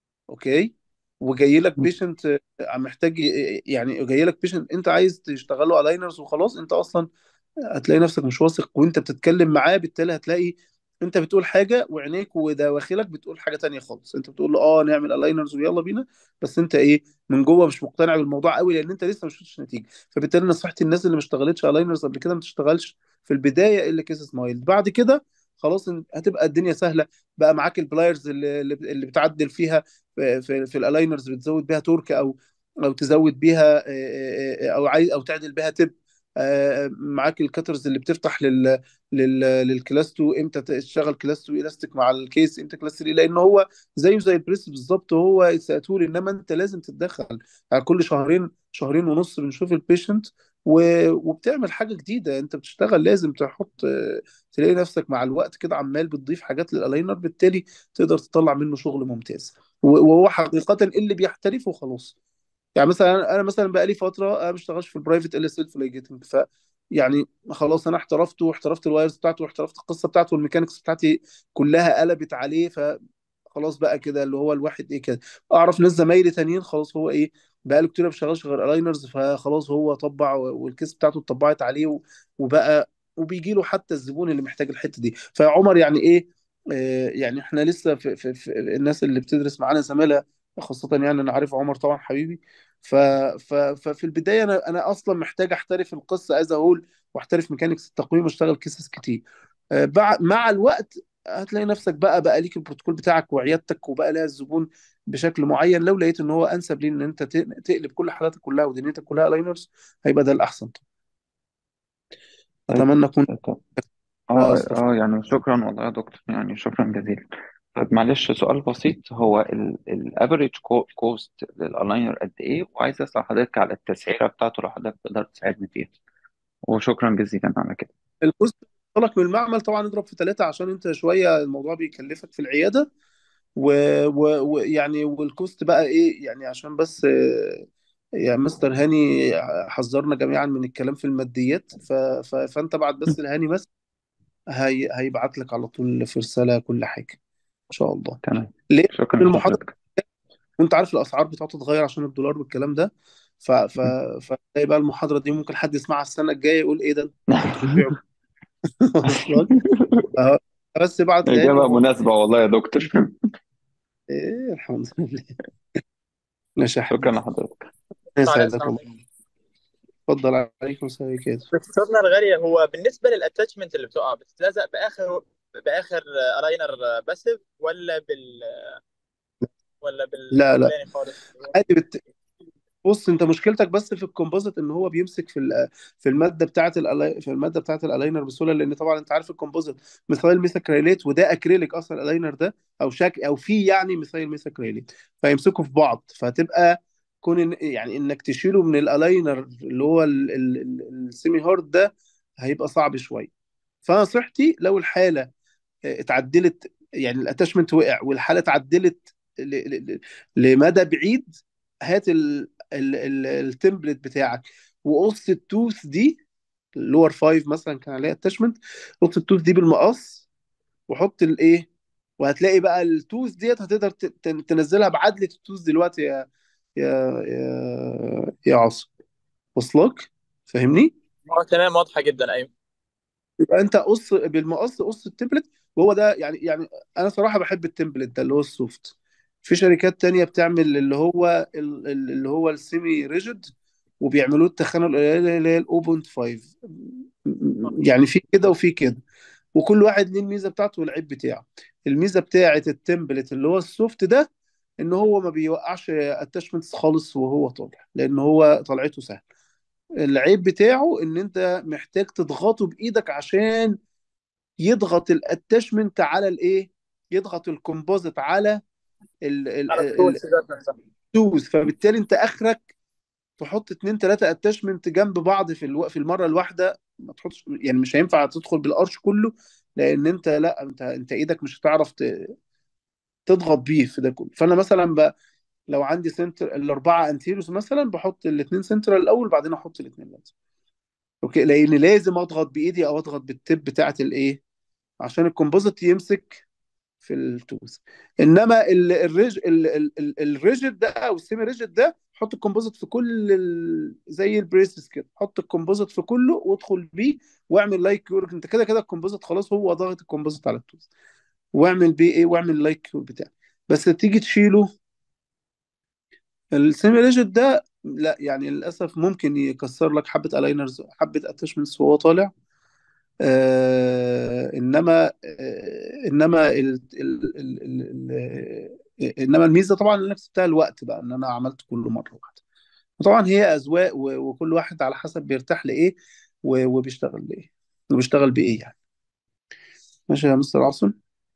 اوكي وجاي لك بيشنت محتاج يعني جاي لك بيشنت انت عايز تشتغله الاينرز وخلاص انت اصلا هتلاقي نفسك مش واثق وانت بتتكلم معاه بالتالي هتلاقي انت بتقول حاجه وعينيك ودواخلك بتقول حاجه تانية خالص انت بتقول له اه نعمل الاينرز ويلا بينا بس انت ايه من جوه مش مقتنع بالموضوع قوي لان انت لسه ما شفتش نتيجه فبالتالي نصيحتي الناس اللي ما اشتغلتش الاينرز قبل كده ما تشتغلش في البدايه الا كيس سمايل بعد كده خلاص ان- هتبقى الدنيا سهله بقى معاك البلايرز اللي اللي اللي بتعدل فيها في, في, في الالاينرز بتزود بيها تورك او او تزود بيها آه، آه، او عايز او تعدل بيها تب آه، معاك الكاترز اللي بتفتح لل لل للكلاس 2 امتى تشتغل كلاس 2 الاستيك مع الكيس امتى كلاس 3 لان هو زيه زي البريس بالظبط هو ساتور انما انت لازم تتدخل يعني كل شهرين شهرين ونص بنشوف البيشنت و- وبتعمل حاجه جديده انت بتشتغل لازم تحط آه، تلاقي نفسك مع الوقت كده عمال بتضيف حاجات للالاينر بالتالي تقدر تطلع منه شغل ممتاز و- وهو حقيقه اللي بيحترفه خلاص يعني مثلا انا أنا مثلا بقالي فتره انا ما بشتغلش في البرايفت الا سيلف لايجيتنج ف يعني خلاص انا احترفته واحترفت الوايرز بتاعته واحترفت القصه بتاعته والميكانكس بتاعتي كلها قلبت عليه فخلاص بقى كده اللي هو الواحد ايه كده اعرف ناس زمايلي تانيين خلاص هو ايه بقى له كتير ما بيشتغلش غير الاينرز فخلاص هو طبع والكيس بتاعته اتطبعت عليه و- وبقى وبيجي له حتى الزبون اللي محتاج الحته دي فيا عمر يعني ايه آه يعني احنا لسه في, في, في الناس اللي بتدرس معانا زماله خاصة يعني أنا عارف عمر طبعا حبيبي ف... ف... ففي البداية أنا أنا أصلا محتاج أحترف القصة از هول وأحترف ميكانيكس التقويم وأشتغل كيسز كتير آه، بع- مع الوقت هتلاقي نفسك بقى بقى ليك البروتوكول بتاعك وعيادتك وبقى لها الزبون بشكل معين لو لقيت ان هو انسب ليه ان انت ت- تقلب كل حالاتك كلها ودنيتك كلها لاينرز هيبقى ده الاحسن طيب اتمنى اكون طب اه اسرف اه يعني شكرا والله يا دكتور يعني شكرا جزيلا طيب معلش سؤال بسيط هو الافريج كوست للالاينر قد ايه وعايز اسال حضرتك على التسعيره بتاعته لو حضرتك تقدر تساعدني فيها وشكرا جزيلا على كده الكوست لك من المعمل طبعا اضرب في ثلاثة عشان انت شوية الموضوع بيكلفك في العيادة ويعني و... و... يعني والكوست بقى ايه يعني عشان بس آه، يا مستر هاني حذرنا جميعا من الكلام في الماديات ف... ف... فانت بعد بس لهاني بس هي... هيبعت لك على طول في رسالة كل حاجة ان شاء الله تمام ليه شكرا المحاضرة لحضرتك وانت عارف الاسعار بتاعته تتغير عشان الدولار والكلام ده ف ف فتلاقي بقى المحاضرة دي ممكن حد يسمعها السنة الجاية يقول ايه ده كنتوا بتبيعوا واصلك اه بس ابعت لهاني إجابة وهو مناسبة والله يا دكتور ايه الحمد لله ماشي يا شكرا حبيبي لحضرتك يسعدك السلام الله عليكم اتفضل عليكم السلام عليكم دكتورنا الغالي هو بالنسبه للاتاتشمنت اللي بتقع بتتلزق باخر باخر الاينر باسيف ولا بال ولا لا لا بالاولاني خالص عادي بت... بص انت مشكلتك بس في الكومبوزيت ان هو بيمسك في ال... في الماده بتاعه الألاي... في الماده بتاعه الالاينر بسهوله لان طبعا انت عارف الكومبوزيت مثال ميثاكريليت وده اكريليك اصلا الالاينر ده او شك او في يعني مثال ميثاكريليت فيمسكوا في بعض فهتبقى كون إن... يعني انك تشيله من الالاينر اللي هو ال... ال... ال- السيمي هارد ده هيبقى صعب شويه فنصيحتي لو الحاله اتعدلت يعني الاتاشمنت وقع والحاله اتعدلت ل... ل... ل- لمدى بعيد هات ال... ال... ال... التمبلت بتاعك وقص التوث دي اللور 5 مثلا كان عليها اتاشمنت قص التوث دي بالمقص وحط الايه وهتلاقي بقى التوث ديت هتقدر ت- ت- تنزلها بعدلة التوث دلوقتي يا يا يا يا عاصم وصلك فاهمني اه تمام واضحه جدا ايوه يبقى انت قص بالمقص قص التمبلت وهو ده يعني يعني انا صراحه بحب التمبلت ده اللي هو السوفت في شركات تانية بتعمل اللي هو ال- ال- اللي هو السيمي ريجيد وبيعملوه التخانه القليله اللي هي الاوبن 5 يعني في كده وفي كده وكل واحد ليه الميزه بتاعته والعيب بتاعه الميزه بتاعه التمبلت اللي هو السوفت ده ان هو ما بيوقعش اتاشمنتس خالص وهو طالع لان هو طلعته سهل العيب بتاعه ان انت محتاج تضغطه بايدك عشان يضغط الاتاشمنت على الايه يضغط الكومبوزيت على على التولز ذات نفسها التوز فبالتالي انت اخرك تحط اتنين تلاتة اتاشمنت جنب بعض في الو... في المره الواحده ما تحطش يعني مش هينفع تدخل بالارش كله لان انت لا انت انت ايدك مش هتعرف ت... تضغط بيه في ده كله فانا مثلا ب... لو عندي سنتر الاربعه انتيروس مثلا بحط الاثنين سنترال الاول بعدين احط الاثنين لاتر اوكي لان لازم اضغط بايدي او اضغط بالتب بتاعه الايه عشان الكومبوزيت يمسك في التوز انما ال- الريج ال- ال- ال- الريجيد ده او السيمي ريجيد ده حط الكومبوزيت في كل ال... زي البريسز كده حط الكومبوزيت في كله وادخل بيه واعمل لايك كيور انت كده كده الكومبوزيت خلاص هو ضاغط الكومبوزيت على التوز واعمل بيه ايه واعمل لايك كيور بتاعه بس تيجي تشيله السيمي ريجيد ده لا يعني للاسف ممكن يكسر لك حبه الاينرز حبه اتاشمنتس وهو طالع آه انما آه انما ال ال ال ال ال انما الميزه طبعا اللي انا كسبتها الوقت بقى ان انا عملت كله مره واحده وطبعا هي اذواق و- وكل واحد على حسب بيرتاح لايه و- وبيشتغل لايه وبيشتغل بايه يعني ماشي يا مستر عاصم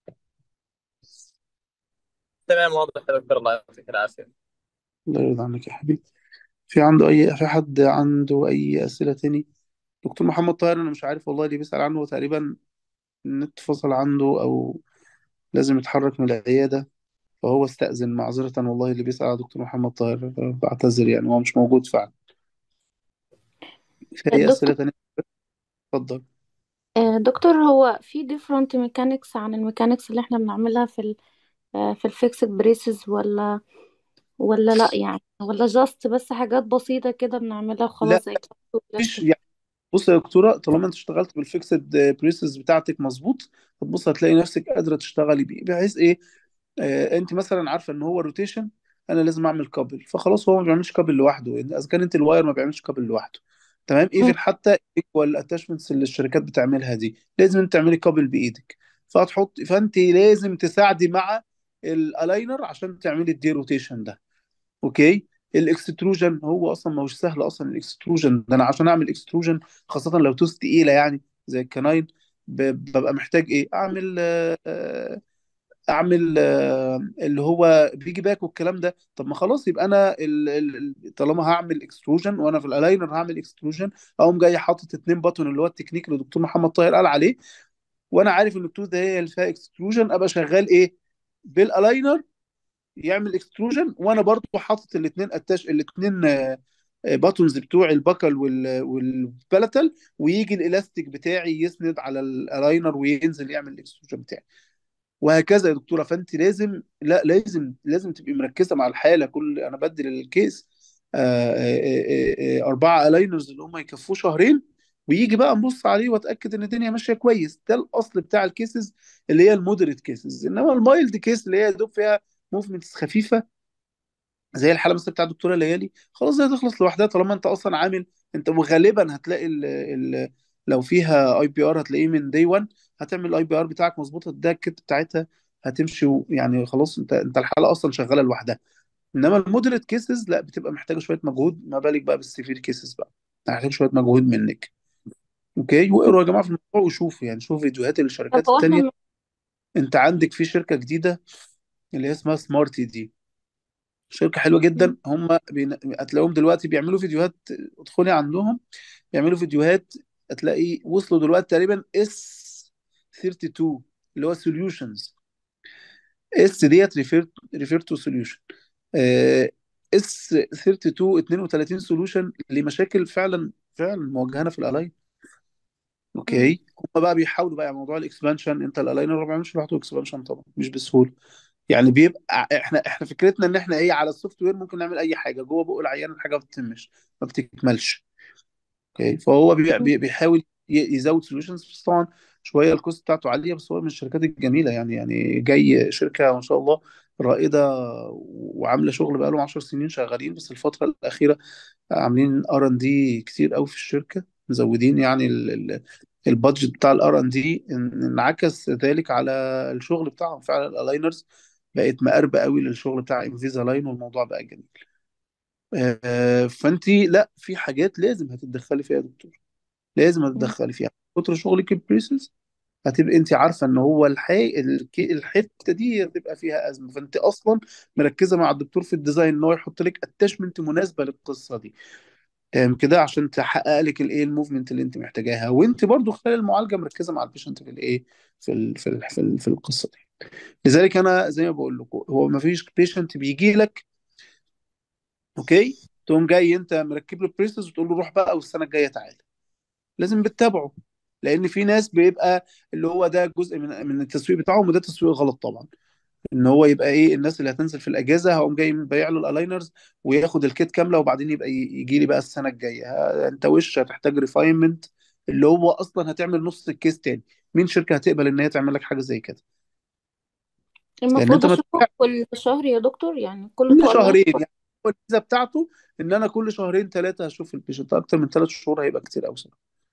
تمام واضح يا دكتور الله يعطيك العافيه الله يرضى عنك يا حبيبي في عنده اي في حد عنده اي اسئله تاني دكتور محمد طاهر انا مش عارف والله اللي بيسأل عنه هو تقريبا النت فصل عنده او لازم يتحرك من العياده فهو استأذن معذرة والله اللي بيسأل على دكتور محمد طاهر بعتذر يعني هو مش موجود فعلا في أي أسئلة دكتور تانية اتفضل آه، دكتور هو في different mechanics عن الميكانيكس اللي احنا بنعملها في ال آه، في الفيكسد بريسز ولا ولا لا يعني ولا جاست بس حاجات بسيطة كده بنعملها لا وخلاص زي كات مفيش وبلاستيك يعني بص يا دكتورة طالما انت اشتغلت بالفيكسد بريسز بتاعتك مظبوط هتبص هتلاقي نفسك قادرة تشتغلي بيه بحيث ايه آه انت مثلا عارفة ان هو روتيشن انا لازم اعمل كابل فخلاص هو ما بيعملش كابل لوحده اذا كان انت الواير ما بيعملش كابل لوحده تمام مم. ايفن حتى الاتاشمنتس اللي الشركات بتعملها دي لازم انت تعملي كابل بايدك فهتحط فانت لازم تساعدي مع الالاينر عشان تعملي الدي روتيشن ده اوكي الاكستروجن هو اصلا ما هوش سهل اصلا الاكستروجن ده انا عشان اعمل اكستروجن خاصه لو توست تقيله يعني زي الكناين ب- ببقى محتاج ايه اعمل آه، آه، اعمل آه، اللي هو بيجي باك والكلام ده طب ما خلاص يبقى انا ال- ال- ال- طالما هعمل اكستروجن وانا في الالاينر هعمل اكستروجن اقوم جاي حاطط اتنين باتون اللي هو التكنيك اللي الدكتور محمد طاهر قال عليه وانا عارف ان التوز ده هي اللي فيها اكستروجن ابقى شغال ايه بالالاينر يعمل اكستروجن وانا برضو حاطط الاثنين اتاش الاثنين باتونز بتوع البكل وال والبلتل ويجي الالاستيك بتاعي يسند على الالاينر وينزل يعمل الاكستروجن بتاعي وهكذا يا دكتوره فانت لازم لا لازم لازم تبقي مركزه مع الحاله كل انا بدي للكيس آه، آه، آه، آه، اربعه الاينرز اللي هم يكفوه شهرين ويجي بقى نبص عليه واتاكد ان الدنيا ماشيه كويس ده الاصل بتاع الكيسز اللي هي المودريت كيسز انما المايلد كيس اللي هي يا دوب فيها موفمنتس خفيفه زي الحاله مثلا بتاع الدكتوره ليالي خلاص دي هتخلص لوحدها طالما انت اصلا عامل انت وغالبا هتلاقي ال ال لو فيها اي بي ار هتلاقيه من دي 1 هتعمل الاي بي ار بتاعك مظبوطه ده الكت بتاعتها هتمشي و- يعني خلاص انت انت الحاله اصلا شغاله لوحدها انما المودريت كيسز لا بتبقى محتاجه شويه مجهود ما بالك بقى بالسيفير كيسز بقى محتاج شويه مجهود منك اوكي واقروا يا جماعه في الموضوع وشوفوا يعني شوفوا فيديوهات طب الشركات هو احنا التانيه م- انت عندك في شركه جديده اللي هي اسمها سمارتي دي شركة حلوة مم. جدا هم بين... هتلاقيهم دلوقتي بيعملوا فيديوهات ادخلي عندهم بيعملوا فيديوهات هتلاقي وصلوا دلوقتي تقريبا اس 32 اللي هو سوليوشنز اس ديت ريفير ريفير تو سوليوشن اس 32 32 سوليوشن لمشاكل فعلا فعلا مواجهانا في الالاين مم. اوكي هم بقى بيحاولوا بقى موضوع الاكسبانشن انت الالاينر ما بيعملش لوحده اكسبانشن طبعا مش بسهوله يعني بيبقى احنا احنا فكرتنا ان احنا ايه على السوفت وير ممكن نعمل اي حاجه جوه بق العيان الحاجه ما بتتمش ما بتكملش اوكي فهو بي مم. بي بيحاول ي- يزود سوليوشنز بس طبعا شويه الكوست بتاعته عاليه بس هو من الشركات الجميله يعني يعني جاي شركه ما شاء الله رائده وعامله شغل بقالهم 10 سنين شغالين بس الفتره الاخيره عاملين ار ان دي كتير قوي في الشركه مزودين يعني ال- ال- البادجت بتاع الار ان دي انعكس ذلك على الشغل بتاعهم فعلا الالاينرز بقت مقربة قوي للشغل بتاع انفيزا لاين والموضوع بقى جميل آه، فانت لا في حاجات لازم هتتدخلي فيها يا دكتور لازم مم. هتتدخلي فيها كتر شغلك البريسز هتبقى انت عارفه ان هو الحي... الك- الحته دي هتبقى فيها ازمه فانت اصلا مركزه مع الدكتور في الديزاين ان هو يحط لك اتاشمنت مناسبه للقصه دي تمام كده عشان تحقق لك الايه الموفمنت اللي انت محتاجاها وانت برضو خلال المعالجه مركزه مع البيشنت في الايه في ال... في ال... في, ال... في القصه دي لذلك انا زي ما بقول لكم هو ما فيش بيشنت بيجي لك اوكي تقوم جاي انت مركب له بريسز وتقول له روح بقى والسنه الجايه تعالى لازم بتتابعه لان في ناس بيبقى اللي هو ده جزء من من التسويق بتاعهم وده تسويق غلط طبعا ان هو يبقى ايه الناس اللي هتنزل في الاجازه هقوم جاي بايع له الالاينرز وياخد الكيت كامله وبعدين يبقى يجي لي بقى السنه الجايه ها، انت وش هتحتاج ريفاينمنت اللي هو اصلا هتعمل نص الكيس تاني مين شركه هتقبل ان هي تعمل لك حاجه زي كده لان المفروض انت ما اشوفه كل شهر يا دكتور يعني كل كل تو الاين شهرين يعني هو الميزه بتاعته ان انا كل شهرين ثلاثه هشوف البيشنت اكتر من ثلاث شهور هيبقى كتير قوي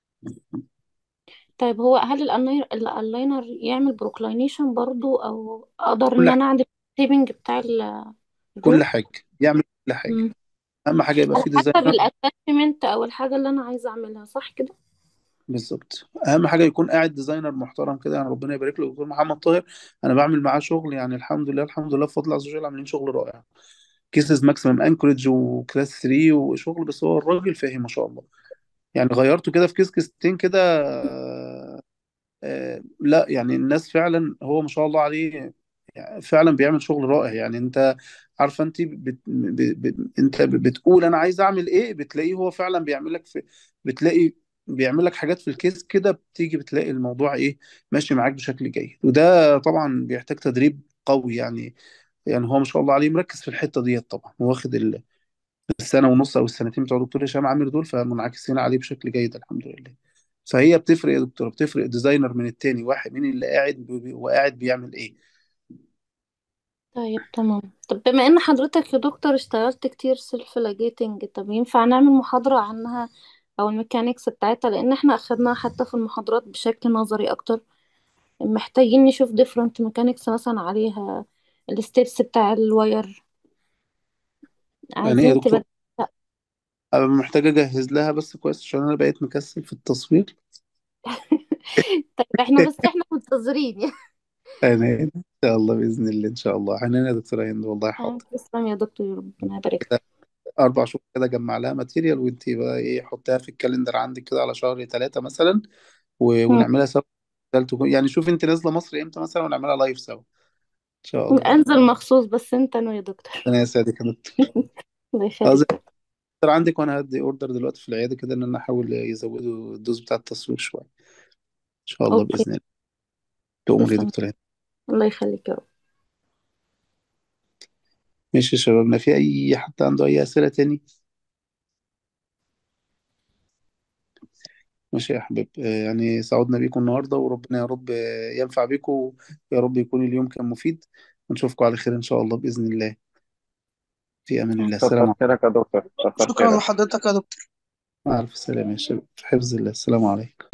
طيب هو هل الالاينر الالاينر يعمل بروكلاينيشن برضو او اقدر ان كل انا اعمل التيبنج بتاع ال- كل الجروب حاجه يعمل كل حاجه مم. اهم حاجه يبقى على في حسب ديزاينر الاتاتشمنت او الحاجه اللي انا عايزه اعملها صح كده بالظبط اهم حاجه يكون قاعد ديزاينر محترم كده يعني ربنا يبارك له دكتور محمد طاهر انا بعمل معاه شغل يعني الحمد لله الحمد لله بفضل عز وجل عاملين شغل رائع كيسز ماكسيمم انكورج وكلاس 3 وشغل بس هو الراجل فاهم ما شاء الله يعني غيرته كده في كيس كيستين كده آه، آه، لا يعني الناس فعلا هو ما شاء الله عليه يعني فعلا بيعمل شغل رائع يعني انت عارفه انت بت... ب... ب... انت ب- بتقول انا عايز اعمل ايه بتلاقيه هو فعلا بيعمل لك في بتلاقي بيعمل لك حاجات في الكيس كده بتيجي بتلاقي الموضوع ايه ماشي معاك بشكل جيد وده طبعا بيحتاج تدريب قوي يعني يعني هو ما شاء الله عليه مركز في الحته ديت طبعا واخد ال- السنه ونص او السنتين بتوع دكتور هشام عامر دول فمنعكسين عليه بشكل جيد الحمد لله فهي بتفرق يا دكتور بتفرق ديزاينر من التاني واحد مين اللي قاعد بي- بي- وقاعد بيعمل ايه طيب تمام طب بما ان حضرتك يا دكتور اشتغلت كتير سيلف لاجيتنج طب ينفع نعمل محاضرة عنها او الميكانيكس بتاعتها لان احنا اخدناها حتى في المحاضرات بشكل نظري اكتر محتاجين نشوف different ميكانيكس مثلا عليها الستبس بتاع الواير يعني ايه يا عايزين دكتور تبقى لا. أنا محتاج اجهز لها بس كويس عشان انا بقيت مكسل في التصوير طيب احنا بس احنا منتظرين يعني يعني ان شاء الله باذن الله ان شاء الله حنان يا دكتوره هند والله حاضر تسلم يا دكتور ربنا يبارك كده اربع شهور كده اجمع لها ماتيريال وانت بقى ايه حطيها في الكالندر عندك كده على شهر ثلاثة مثلا و... مم. ونعملها سوا تكون- يعني شوف انت نازله مصر امتى مثلا ونعملها لايف سوا ان شاء الله انزل مخصوص بس انت نو يا دكتور انا يسعدك يا دكتور الله اه زي يخليك الدكتور عندك وانا هدي اوردر دلوقتي في العياده كده ان انا احاول يزودوا الدوز بتاع التصوير شويه ان شاء الله اوكي باذن الله تؤمر يا تسلم دكتور هند الله يخليك يا رب ماشي يا شبابنا في اي حد عنده اي اسئله تاني ماشي يا احباب آه، يعني سعدنا بيكم النهارده وربنا يا رب آه، ينفع بيكم يا رب يكون اليوم كان مفيد ونشوفكم على خير ان شاء الله باذن الله في امان الله السلام كتر خيرك يا دكتور كتر شكرا خيرك لحضرتك يا دكتور عليكم الف سلامه يا شباب في حفظ الله السلام عليكم